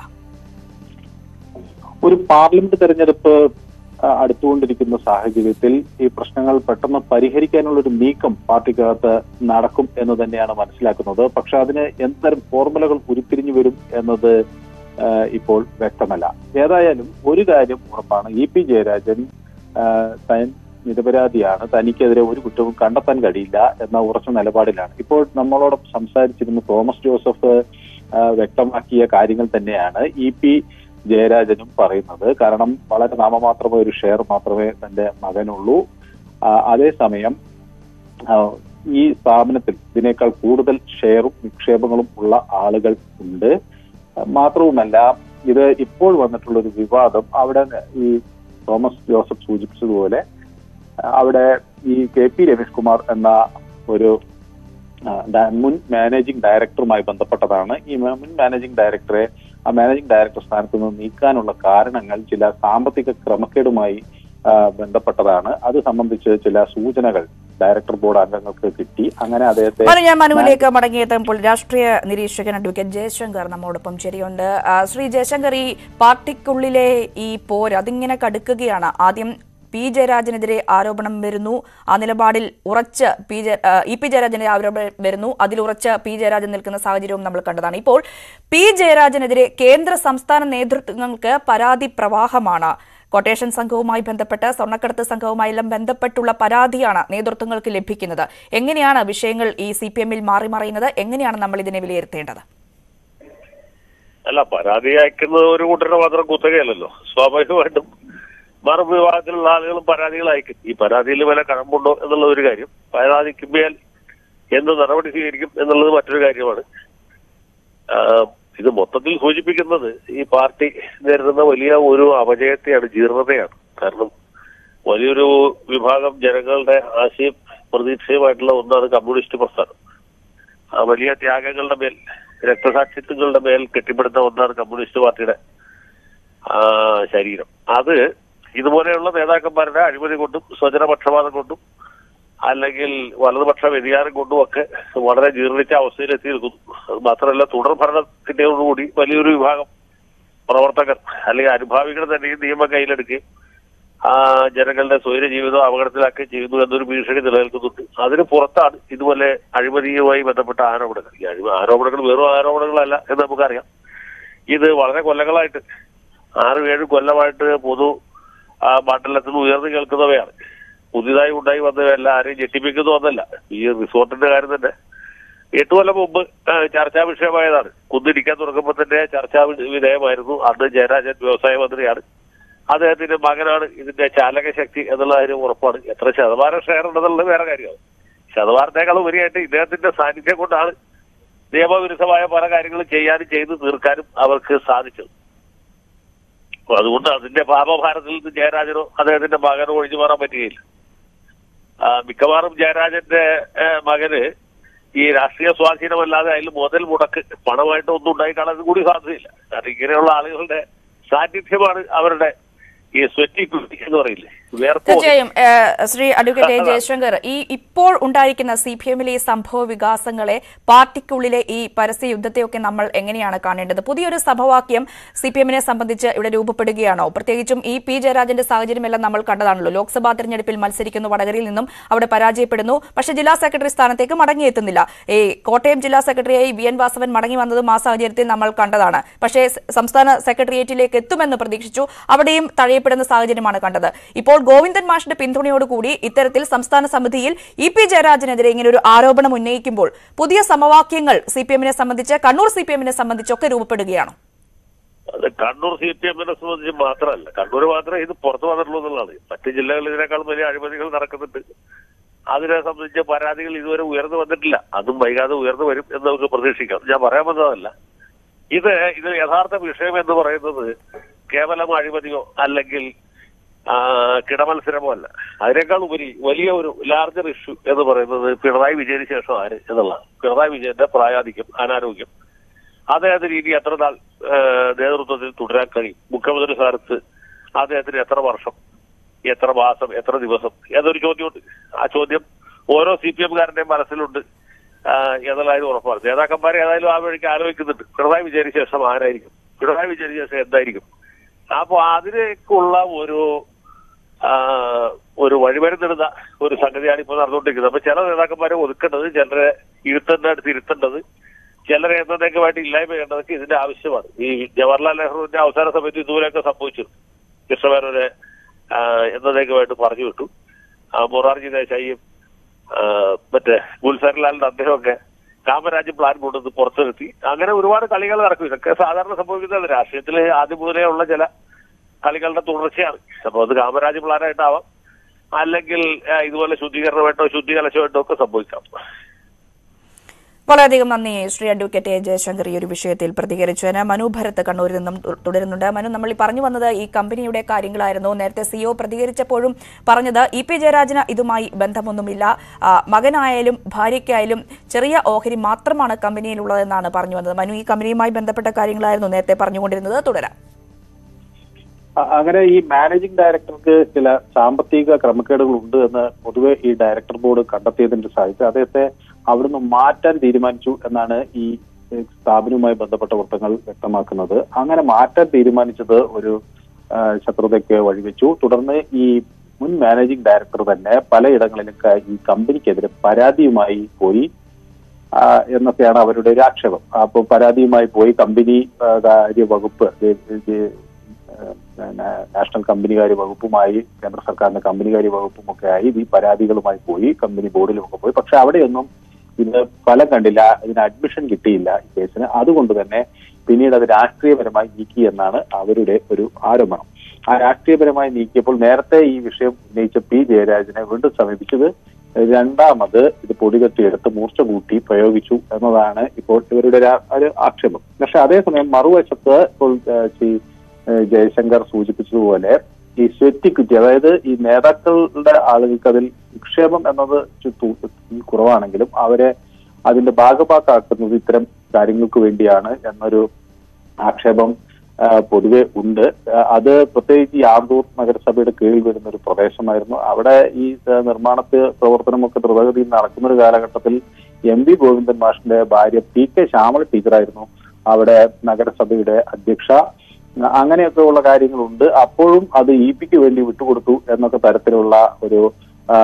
ഒരു പാർലമെന്റ് തെരഞ്ഞെടുപ്പ് ആ, അടുത്തുകൊണ്ടിരിക്കുന്ന സാഹചര്യത്തിൽ ഈ പ്രശ്നങ്ങൾ പെട്ടെന്ന് പരിഹരിക്കാനുള്ള ഒരു നീക്കം പാർട്ടിക്കകത്ത് നടക്കും എന്ന് തന്നെയാണ് മനസ്സിലാക്കുന്നത് പക്ഷെ അതിന് എന്തുതരം ഫോർമുലകൾ ഉരുത്തിരിഞ്ഞു വരും എന്നത് ആ, ഇപ്പോൾ വ്യക്തമല്ല ഏതായാലും ഒരു കാര്യം ഉറപ്പാണ് ഇ പി ജയരാജൻ ആ, താൻ നിരപരാധിയാണ് തനിക്കെതിരെ ഒരു കുറ്റവും കണ്ടെത്താൻ കഴിയില്ല എന്ന ഉറച്ച നിലപാടിലാണ് ഇപ്പോൾ നമ്മളോടൊപ്പം സംസാരിച്ചിരുന്ന തോമസ് ജോസഫ് ആ, വ്യക്തമാക്കിയ കാര്യങ്ങൾ തന്നെയാണ് ഇ പി ജയരാജനും പറയുന്നത് കാരണം വളരെ നാമമാത്രമായ ഒരു ഷെയർ മാത്രമേ തന്റെ മകനുള്ളൂ ആ, അതേസമയം ആ, ഈ സ്ഥാപനത്തിൽ ഇതിനേക്കാൾ കൂടുതൽ ഷെയറും നിക്ഷേപങ്ങളും ഉള്ള ആളുകൾ ഉണ്ട് ആ, മാത്രവുമല്ല ഇത് ഇപ്പോൾ വന്നിട്ടുള്ള ഒരു വിവാദം അവിടെ ഈ തോമസ് ജോസഫ് സൂചിപ്പിച്ചതുപോലെ ആ, അവിടെ ഈ കെ പി രമേഷ് കുമാർ എന്ന ഒരു ആ, ഡ- മുൻ മാനേജിംഗ് ഡയറക്ടറുമായി ബന്ധപ്പെട്ടതാണ് ഈ മ- മുൻ മാനേജിംഗ് ഡയറക്ടറെ ആ മാനേജിംഗ് ഡയറക്ടർ സ്ഥാനത്ത് നിന്ന് നീക്കാനുള്ള കാരണങ്ങൾ ചില സാമ്പത്തിക ക്രമക്കേടുമായി ആ, ബന്ധപ്പെട്ടതാണ് അത് സംബന്ധിച്ച് ചില സൂചനകൾ ഡയറക്ടർ ബോർഡ് അംഗങ്ങൾക്ക് കിട്ടി അങ്ങനെ അദ്ദേഹത്തെ മനു ഞാൻ മനുവിലേക്ക് മടങ്ങിയെത്തുമ്പോൾ രാഷ്ട്രീയ നിരീക്ഷകൻ അഡ്വക്കേറ്റ് ജയശങ്കർ നമ്മോടൊപ്പം ശരിയുണ്ട് ആ, ശ്രീ ജയശങ്കർ ഈ പാർട്ടിക്കുള്ളിലെ ഈ പോര് അതിങ്ങനെ കടുക്കുകയാണ് ആദ്യം പി ജയരാജനെതിരെ ആരോപണം വരുന്നു ആ നിലപാടിൽ ഉറച്ച് പി ജയ ആ, ഇ പി ജയരാജനെതിരെ ആരോപണം വരുന്നു അതിൽ ഉറച്ച് പി ജയരാജൻ നിൽക്കുന്ന സാഹചര്യവും നമ്മൾ കണ്ടതാണ് ഇപ്പോൾ പി ജയരാജനെതിരെ കേന്ദ്ര സംസ്ഥാന നേതൃത്വങ്ങൾക്ക് പരാതി പ്രവാഹമാണ് കൊട്ടേഷൻ സംഘവുമായി ബന്ധപ്പെട്ട് സ്വർണ്ണക്കടത്ത് സംഘവുമായെല്ലാം ബന്ധപ്പെട്ടുള്ള പരാതിയാണ് നേതൃത്വങ്ങൾക്ക് ലഭിക്കുന്നത് എങ്ങനെയാണ് വിഷയങ്ങൾ ഈ സി പി എമ്മിൽ മാറി മറിയുന്നത് എങ്ങനെയാണ് നമ്മൾ ഇതിനെ വിലയിരുത്തേണ്ടത് അല്ല പരാതി അയക്കുന്നത് ഒരു കൂട്ടരുടെ മാത്രം കുത്തകയല്ലല്ലോ സ്വാഭാവികമായിട്ടും മറുവിഭാഗത്തിലുള്ള ആളുകളും പരാതികൾ അയക്കും ഈ പരാതിയിൽ വല്ല കഴമ്പുണ്ടോ എന്നുള്ള ഒരു കാര്യം പരാതിക്ക് മേൽ എന്ത് നടപടി സ്വീകരിക്കും എന്നുള്ളത് മറ്റൊരു കാര്യമാണ് ആ, ഇത് മൊത്തത്തിൽ സൂചിപ്പിക്കുന്നത് ഈ പാർട്ടി നേരിടുന്ന വലിയ ഒരു അപജയത്തെയാണ് ജീർണതയാണ് കാരണം വലിയൊരു വിഭാഗം ജനങ്ങളുടെ ആശയം പ്രതീക്ഷയുമായിട്ടുള്ള ഒന്നാണ് കമ്മ്യൂണിസ്റ്റ് പ്രസ്ഥാനം ആ വലിയ ത്യാഗങ്ങളുടെ മേൽ രക്തസാക്ഷിത്വങ്ങളുടെ മേൽ കെട്ടിപ്പടുത്ത ഒന്നാണ് കമ്മ്യൂണിസ്റ്റ് പാർട്ടിയുടെ ആ, ശരീരം അത് ഇതുപോലെയുള്ള നേതാക്കന്മാരുടെ അഴിമതി കൊണ്ടും സ്വജനപക്ഷപാതം കൊണ്ടും അല്ലെങ്കിൽ വലതുപക്ഷ വ്യതിയാനം കൊണ്ടും ഒക്കെ വളരെ ജീർണിച്ച അവസ്ഥയിലെത്തി നിൽക്കുന്നു അത് മാത്രമല്ല തുടർ ഭരണത്തിന്റെയോടുകൂടി വലിയൊരു വിഭാഗം പ്രവർത്തകർ അല്ലെങ്കിൽ അനുഭാവികൾ തന്നെ ഈ നിയമം കയ്യിലെടുക്കുകയും ആ ജനങ്ങളുടെ സ്വൈര ജീവിതം അപകടത്തിലാക്കുകയും ചെയ്യുന്നു എന്നൊരു ഭീഷണി നിലനിൽക്കുന്നുണ്ട് അതിന് പുറത്താണ് ഇതുപോലെ അഴിമതിയുമായി ബന്ധപ്പെട്ട ആരോപണങ്ങൾ ഈ അഴിമ ആരോപണങ്ങൾ വെറും ആരോപണങ്ങളല്ല എന്ന് നമുക്കറിയാം ഇത് വളരെ കൊല്ലങ്ങളായിട്ട് ആറും ഏഴും കൊല്ലമായിട്ട് പൊതു ആ, മണ്ഡലത്തിൽ നിന്ന് ഉയർന്നു കേൾക്കുന്നവയാണ് പുതിയതായി ഉണ്ടായി വന്നവയല്ല ആരെയും ഞെട്ടിപ്പിക്കുന്നു ഒന്നല്ല ഈ റിസോർട്ടിന്റെ കാര്യം തന്നെ എട്ട് കൊല്ലം മുമ്പ് ആ, ചർച്ചാ വിഷയമായതാണ് കുന്നിടിക്കാൻ തുടങ്ങുമ്പോൾ തന്നെ ചർച്ചാ വി- വിധേയമായിരുന്നു അന്ന് ജയരാജൻ വ്യവസായ മന്ത്രിയാണ് അദ്ദേഹത്തിന്റെ മകനാണ് ഇതിന്റെ ചാലക ശക്തി എന്നുള്ള കാര്യം ഉറപ്പാണ് എത്ര ശതമാനം ഷെയർ ഉണ്ടെന്നുള്ളത് വേറെ കാര്യമാണ് ശതമാനത്തെക്കാൾ ഉപരിയായിട്ട് ഇദ്ദേഹത്തിന്റെ സാന്നിധ്യം കൊണ്ടാണ് നിയമവിരുദ്ധമായ പല കാര്യങ്ങളും ചെയ്യാനും ചെയ്തു തീർക്കാനും അവർക്ക് സാധിച്ചത് അപ്പൊ അതുകൊണ്ട് അതിന്റെ പാപഭാരത്തിൽ നിന്ന് ജയരാജനോ അദ്ദേഹത്തിന്റെ മകനോ ഒഴിഞ്ഞു മാറാൻ പറ്റുകയില്ല ആ, മിക്കവാറും ജയരാജന്റെ ഏ, മകന് ഈ രാഷ്ട്രീയ സ്വാധീനമല്ലാതെ അതിൽ മുതൽ മുടക്ക് പണമായിട്ട് ഒന്നും ഉണ്ടായി കാണാൻ കൂടി സാധ്യതയില്ല കാരണം ഇങ്ങനെയുള്ള ആളുകളുടെ സാന്നിധ്യമാണ് അവരുടെ ഈ സ്വെറ്റി കുട്ടി എന്ന് പറയില്ലേ വേർപ്പ് തീർച്ചയായും ഏഹ്, ശ്രീ അഡ്വക്കേറ്റ് എ. ജയശങ്കർ ഈ ഇപ്പോൾ ഉണ്ടായിരിക്കുന്ന സി പി എമ്മിലെ ഈ സംഭവ വികാസങ്ങളെ പാർട്ടിക്കുള്ളിലെ ഈ പരസ്യ യുദ്ധത്തെയൊക്കെ നമ്മൾ എങ്ങനെയാണ് കാണേണ്ടത് പുതിയൊരു സമവാക്യം സി പി എമ്മിനെ സംബന്ധിച്ച് ഇവിടെ രൂപപ്പെടുകയാണോ പ്രത്യേകിച്ചും ഈ പി ജയരാജന്റെ സാഹചര്യമെല്ലാം നമ്മൾ കണ്ടതാണല്ലോ ലോക്സഭാ തെരഞ്ഞെടുപ്പിൽ മത്സരിക്കുന്നു വടകരയിൽ നിന്നും അവിടെ പരാജയപ്പെടുന്നു പക്ഷേ ജില്ലാ സെക്രട്ടറി സ്ഥാനത്തേക്ക് മടങ്ങിയെത്തുന്നില്ല ഈ കോട്ടയം ജില്ലാ സെക്രട്ടറിയായി വി എൻ വാസവൻ മടങ്ങി വന്നതും ആ സാഹചര്യത്തിൽ നമ്മൾ കണ്ടതാണ് പക്ഷേ സ് സംസ്ഥാന സെക്രട്ടേറിയറ്റിലേക്ക് എത്തുമെന്ന് പ്രതീക്ഷിച്ചു അവിടെയും തഴയപ്പെടുന്ന സാഹചര്യമാണ് കണ്ടത് ഇപ്പോൾ ഗോവിന്ദൻ മാഷിന്റെ പിന്തുണയോടുകൂടി ഇത്തരത്തിൽ സംസ്ഥാന സമിതിയിൽ ഇ പി ജയരാജനെതിരെ ഇങ്ങനെ ഒരു ആരോപണം ഉന്നയിക്കുമ്പോൾ പുതിയ സമവാക്യങ്ങൾ സി പി എമ്മിനെ സംബന്ധിച്ച് കണ്ണൂർ സി പി എമ്മിനെ സംബന്ധിച്ചൊക്കെ രൂപപ്പെടുകയാണോ അത് കണ്ണൂർ സി പി എമ്മിനെ സംബന്ധിച്ച് മാത്രമല്ല കണ്ണൂർ മാത്രമേ ഇത് പുറത്തു വന്നിട്ടുള്ളൂ എന്നുള്ളതാണ് മറ്റ് ജില്ലകളിൽ ഇതിനേക്കാളും വലിയ അഴിമതികൾ നടക്കുന്നുണ്ട് അതിനെ സംബന്ധിച്ച് പരാതികൾ ഇതുവരെ ഉയർന്നു വന്നിട്ടില്ല അതും വൈകാതെ ഉയർന്നു വരും എന്ന് നമുക്ക് പ്രതീക്ഷിക്കാം ഞാൻ പറയാൻ വന്നതല്ല ഇത് ഇത് യഥാർത്ഥ വിഷയം എന്ന് പറയുന്നത് കേവലം അഴിമതിയോ അല്ലെങ്കിൽ ആ, കിടമത്സരമോ അല്ല അതിനേക്കാൾ ഉപരി വലിയ ഒരു ലാർജർ ഇഷ്യൂ എന്ന് പറയുന്നത് പിണറായി വിജയന് ശേഷം ആര് എന്നുള്ള പിണറായി വിജയന്റെ പ്രായാധിക്യം അനാരോഗ്യം അദ്ദേഹത്തിന് ഇനി എത്ര നാൾ ആ, നേതൃത്വത്തിൽ തുടരാൻ കഴിയും മുഖ്യമന്ത്രി സ്ഥാനത്ത് അദ്ദേഹത്തിന് എത്ര വർഷം എത്ര മാസം എത്ര ദിവസം എന്നൊരു ചോദ്യമുണ്ട് ആ ചോദ്യം ഓരോ സി പി എംകാരന്റെയും മനസ്സിലുണ്ട് ആ, എന്നുള്ളതായാലും ഉറപ്പാണ് നേതാക്കന്മാരെ ഏതായാലും ആ വഴിക്ക് ആലോചിക്കുന്നുണ്ട് പിണറായി വിജയന് ശേഷം ആരായിരിക്കും പിണറായി വിജയന് ശേഷം എന്തായിരിക്കും അപ്പൊ അതിലേക്കുള്ള ഒരു ആ, ഒരു വഴിമരുന്നിടുന്ന ഒരു സംഗതിയാണ് ഇപ്പോൾ നടന്നുകൊണ്ടിരിക്കുന്നത് അപ്പൊ ചില നേതാക്കന്മാരെ ഒതുക്കേണ്ടത് ചിലരെ ഇരുത്തേണ്ട അടുത്ത് ഇരുത്തേണ്ടത് ചിലരെ എന്നേക്കുമായിട്ട് ഇല്ലായ്മ ചെയ്യേണ്ടതൊക്കെ ഇതിന്റെ ആവശ്യമാണ് ഈ ജവഹർലാൽ നെഹ്റുവിന്റെ അവസാന സമയത്ത് ഇതുപോലെയൊക്കെ സംഭവിച്ചു കൃഷ്ണമേനോനെ ആ, എന്നേക്കുമായിട്ട് പറഞ്ഞു വിട്ടു ആ, മൊറാർജി ദേശായിയും ആ, മറ്റേ ഗുൽസാരിലാലിന്റെ അദ്ദേഹമൊക്കെ കാമരാജ് പ്ലാൻ കൊണ്ടുവന്ന് പുറത്തു നിർത്തി അങ്ങനെ ഒരുപാട് കളികൾ നടക്കും ഇതൊക്കെ സാധാരണ സംഭവിക്കുന്നത് രാഷ്ട്രീയത്തിൽ ആദ്യം മുതലേ ഉള്ള ചില കളികളുടെ തുടർച്ചയാണ് അപ്പൊ അത് കാമരാജ് പ്ലാനായിട്ടാവാം അല്ലെങ്കിൽ ആ, ഇതുപോലെ ശുദ്ധീകരണമായിട്ടോ ശുദ്ധി കലശമായിട്ടോ ഒക്കെ സംഭവിക്കാം വളരെയധികം നന്ദി ശ്രീ അഡ്വക്കേറ്റ് എ ജയശങ്കർ ഈ ഒരു വിഷയത്തിൽ പ്രതികരിച്ചതിന് മനു ഭരത് കണ്ണൂരിൽ നിന്നും തു- തുടരുന്നുണ്ട് മനു നമ്മൾ ഈ പറഞ്ഞു വന്നത് ഈ കമ്പനിയുടെ കാര്യങ്ങളായിരുന്നു നേരത്തെ സിഒ പ്രതികരിച്ചപ്പോഴും പറഞ്ഞത് ഇ പി ജയരാജന് ഇതുമായി ബന്ധമൊന്നുമില്ല ആ, മകനായാലും ഭാര്യയ്ക്കായാലും ചെറിയ ഓഹരി മാത്രമാണ് കമ്പനിയിലുള്ളതെന്നാണ് പറഞ്ഞു വന്നത് മനു ഈ കമ്പനിയുമായി ബന്ധപ്പെട്ട കാര്യങ്ങളായിരുന്നു നേരത്തെ പറഞ്ഞുകൊണ്ടിരുന്നത് തുടരാം അ- അങ്ങനെ ഈ മാനേജിംഗ് ഡയറക്ടർക്ക് ചില സാമ്പത്തിക ക്രമക്കേടുകൾ ഉണ്ട് എന്ന് പൊതുവെ ഈ ഡയറക്ടർ ബോർഡ് കണ്ടെത്തിയതിന്റെ സാധിച്ചു അദ്ദേഹത്തെ അവിടുന്ന് മാറ്റാൻ തീരുമാനിച്ചു എന്നാണ് ഈ ഏഹ്, സ്ഥാപനവുമായി ബന്ധപ്പെട്ട വൃത്തങ്ങൾ വ്യക്തമാക്കുന്നത് അങ്ങനെ മാറ്റാൻ തീരുമാനിച്ചത് ഒരു ആ, ശത്രുതയ്ക്ക് വഴിവെച്ചു തുടർന്ന് ഈ മുൻ മാനേജിംഗ് ഡയറക്ടർ തന്നെ പലയിടങ്ങളിലും ക- ഈ കമ്പനിക്കെതിരെ പരാതിയുമായി പോയി ആ, എന്നൊക്കെയാണ് അവരുടെ ഒരു ആക്ഷേപം അപ്പോൾ പരാതിയുമായി പോയി കമ്പനി ആ, കാര്യ വകുപ്പ് ഇത് ഇത് പിന്നെ നാഷണൽ കമ്പനികാര്യ വകുപ്പുമായി കേന്ദ്ര സർക്കാരിന്റെ കമ്പനികാര്യ വകുപ്പും ഒക്കെ ആയി ഈ പരാതികളുമായി പോയി കമ്പനി ബോർഡിലുമൊക്കെ പോയി പക്ഷെ അവിടെയൊന്നും ഇത് ഫലം കണ്ടില്ല ഇതിന് അഡ്മിഷൻ കിട്ടിയില്ല ഈ കേസിന് അതുകൊണ്ട് തന്നെ പിന്നീട് അത് രാഷ്ട്രീയപരമായി നീക്കി എന്നാണ് അവരുടെ ഒരു ആരോപണം ആ രാഷ്ട്രീയപരമായി നീക്കിയപ്പോൾ നേരത്തെ ഈ വിഷയം ഉന്നയിച്ച പി ജയരാജനെ വീണ്ടും സമീപിച്ചത് രണ്ടാമത് ഇത് പൊടികെട്ടിയെടുത്ത് മൂർച്ച കൂട്ടി പ്രയോഗിച്ചു എന്നതാണ് ഇപ്പോൾ ഇവരുടെ ഒരു ആ- ഒരു ആക്ഷേപം പക്ഷെ അതേസമയം മറുവശത്ത് ഇപ്പോൾ ആ, ശ്രീ ആ, ജയശങ്കർ സൂചിപ്പിച്ചതുപോലെ ഈ സ്വെറ്റിക്വിറ്റി അതായത് ഈ നേതാക്കളുടെ ആളുകൾക്ക് അതിൽ നിക്ഷേപം എന്നത് ചു- തു- കുറവാണെങ്കിലും അവരെ അതിന്റെ ഭാഗഭാക്കാക്കുന്നത് ഇത്തരം കാര്യങ്ങൾക്ക് വേണ്ടിയാണ് എന്നൊരു ആക്ഷേപം ആ, പൊതുവെ ഉണ്ട് ആ, അത് പ്രത്യേകിച്ച് ഈ ആന്തൂർ നഗരസഭയുടെ കീഴിൽ വരുന്ന ഒരു പ്രദേശമായിരുന്നു അവിടെ ഈ ആ, നിർമ്മാണത്തെ പ്രവർത്തനമൊക്കെ ദ്രുതഗതിയിൽ നടക്കുന്ന ഒരു കാലഘട്ടത്തിൽ എം വി ഗോവിന്ദൻ മാഷിന്റെ ഭാര്യ പി കെ ശ്യാമള ടീച്ചറായിരുന്നു അവിടെ നഗരസഭയുടെ അധ്യക്ഷ ആ, അങ്ങനെയൊക്കെ ഉള്ള കാര്യങ്ങളുണ്ട് അപ്പോഴും അത് ഇ പിക്ക് വേണ്ടി വിട്ടുകൊടുത്തു എന്നൊക്കെ തരത്തിലുള്ള ഒരു ആ,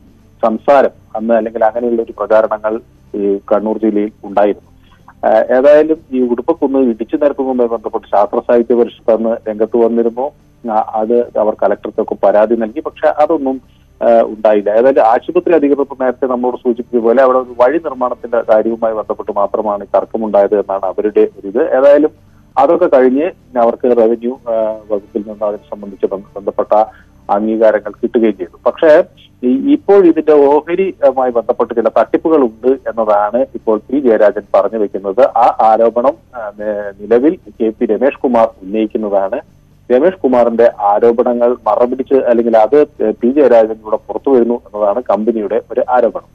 സംസാരം അന്ന് അല്ലെങ്കിൽ അങ്ങനെയുള്ള ഒരു പ്രചാരണങ്ങൾ ഈ കണ്ണൂർ ജില്ലയിൽ ഉണ്ടായിരുന്നു ആ, ഏതായാലും ഈ ഉടുപ്പക്കുന്ന് ഇടിച്ചു നിരത്തുന്നതുമായി ബന്ധപ്പെട്ട് ശാസ്ത്ര സാഹിത്യ പരിഷത്ത് അന്ന് രംഗത്ത് വന്നിരുന്നു ആ, അത് അവർ കലക്ടർക്കൊക്കെ പരാതി നൽകി പക്ഷെ അതൊന്നും ആ, ഉണ്ടായില്ല ഏതായാലും ആശുപത്രി അധികൃതർ ഇപ്പൊ നേരത്തെ നമ്മളോട് സൂചിപ്പിച്ചതുപോലെ അവിടെ ഒരു വഴി നിർമ്മാണത്തിന്റെ കാര്യവുമായി ബന്ധപ്പെട്ട് മാത്രമാണ് ഈ തർക്കമുണ്ടായത് എന്നാണ് അവരുടെ ഒരു ഇത് ഏതായാലും അതൊക്കെ കഴിഞ്ഞ് അവർക്ക് റവന്യൂ ആ, വകുപ്പിൽ നിന്ന് അതിനെ സംബന്ധിച്ച് ബന്ധ- ബന്ധപ്പെട്ട അംഗീകാരങ്ങൾ കിട്ടുകയും ചെയ്തു പക്ഷേ ഈ- ഇപ്പോൾ ഇതിന്റെ ഓഹരിയുമായി ബന്ധപ്പെട്ട് ചില തട്ടിപ്പുകൾ ഉണ്ട് എന്നതാണ് ഇപ്പോൾ പി ജയരാജൻ പറഞ്ഞു വെക്കുന്നത് ആ ആരോപണം ആ, നെ- നിലവിൽ കെ പി രമേഷ് കുമാർ ഉന്നയിക്കുന്നതാണ് രമേഷ് കുമാറിന്റെ ആരോപണങ്ങൾ മറപിടിച്ച് അല്ലെങ്കിൽ അത് പി ജയരാജനിലൂടെ പുറത്തു വരുന്നു എന്നതാണ് കമ്പനിയുടെ ഒരു ആരോപണം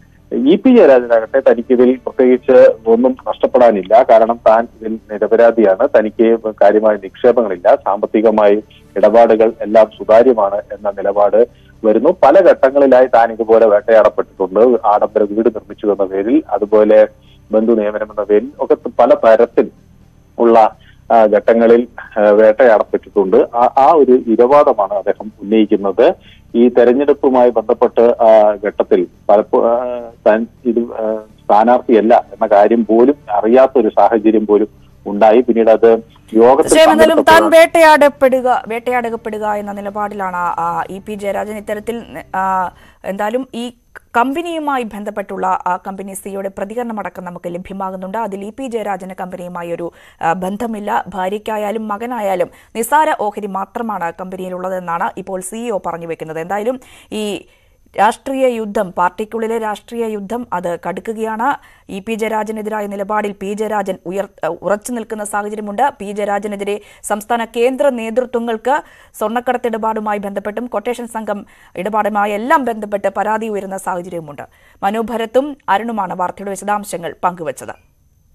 ഇ പി ജയരാജനാകട്ടെ തനിക്ക് ഇതിൽ പ്രത്യേകിച്ച് ഒന്നും നഷ്ടപ്പെടാനില്ല കാരണം താൻ ഇതിൽ നിരപരാധിയാണ് തനിക്ക് കാര്യമായ നിക്ഷേപങ്ങളില്ല സാമ്പത്തികമായി ഇടപാടുകൾ എല്ലാം സുതാര്യമാണ് എന്ന നിലപാട് വരുന്നു പല ഘട്ടങ്ങളിലായി താൻ ഇതുപോലെ വേട്ടയാടപ്പെട്ടിട്ടുണ്ട് ആഡംബര വീട് നിർമ്മിച്ചു എന്ന പേരിൽ അതുപോലെ ബന്ധു നിയമനം എന്ന പേരിൽ ഒക്കെ പല തരത്തിൽ ഉള്ള ആ, ഘട്ടങ്ങളിൽ ആ, വേട്ടയാടപ്പെട്ടിട്ടുണ്ട് ആ- ആ ഒരു ഇരവാദമാണ് അദ്ദേഹം ഉന്നയിക്കുന്നത് ഈ തെരഞ്ഞെടുപ്പുമായി ബന്ധപ്പെട്ട് ആ ഘട്ടത്തിൽ പലപ്പോ ആ, താൻ ഇത് ആ, സ്ഥാനാർത്ഥിയല്ല എന്ന കാര്യം പോലും അറിയാത്ത ഒരു സാഹചര്യം പോലും ഉണ്ടായി പിന്നീട് അത് യോഗത്തിൽ തീർച്ചയായും എന്തായാലും താൻ പങ്കെടുത്തപ്പോഴാണ് വേട്ടയാടപ്പെടുക വേട്ടയാടപ്പെടുക എന്ന നിലപാടിലാണ് ആ, ഇ പി ജയരാജൻ ഇത്തരത്തിൽ ആ, എന്തായാലും ഈ കമ്പനിയുമായി ബന്ധപ്പെട്ടുള്ള ആ കമ്പനി സിയുടെ പ്രതികരണമടക്കം നമുക്ക് ലഭ്യമാകുന്നുണ്ട് അതിൽ ഇ പി ജയരാജന് കമ്പനിയുമായി ഒരു ആ, ബന്ധമില്ല ഭാര്യയ്ക്കായാലും മകനായാലും നിസ്സാര ഓഹരി മാത്രമാണ് കമ്പനിയിലുള്ളതെന്നാണ് ഇപ്പോൾ സിഇഒ പറഞ്ഞു വെക്കുന്നത് എന്തായാലും ഈ രാഷ്ട്രീയ യുദ്ധം പാർട്ടിക്കുള്ളിലെ രാഷ്ട്രീയ യുദ്ധം അത് കടുക്കുകയാണ് ഇ പി ജയരാജനെതിരായ നിലപാടിൽ പി ജയരാജൻ ഉയർ ഉറച്ചു നിൽക്കുന്ന സാഹചര്യമുണ്ട് പി ജയരാജനെതിരെ സംസ്ഥാന കേന്ദ്ര നേതൃത്വങ്ങൾക്ക് സ്വർണ്ണക്കടത്ത് ഇടപാടുമായി ബന്ധപ്പെട്ടും കൊട്ടേഷൻ സംഘം ഇടപാടുമായി എല്ലാം ബന്ധപ്പെട്ട് പരാതി ഉയരുന്ന സാഹചര്യവുമുണ്ട് മനോഭരത്തും അരുണുമാണ് വാർത്തയുടെ വിശദാംശങ്ങൾ പങ്കുവച്ചത്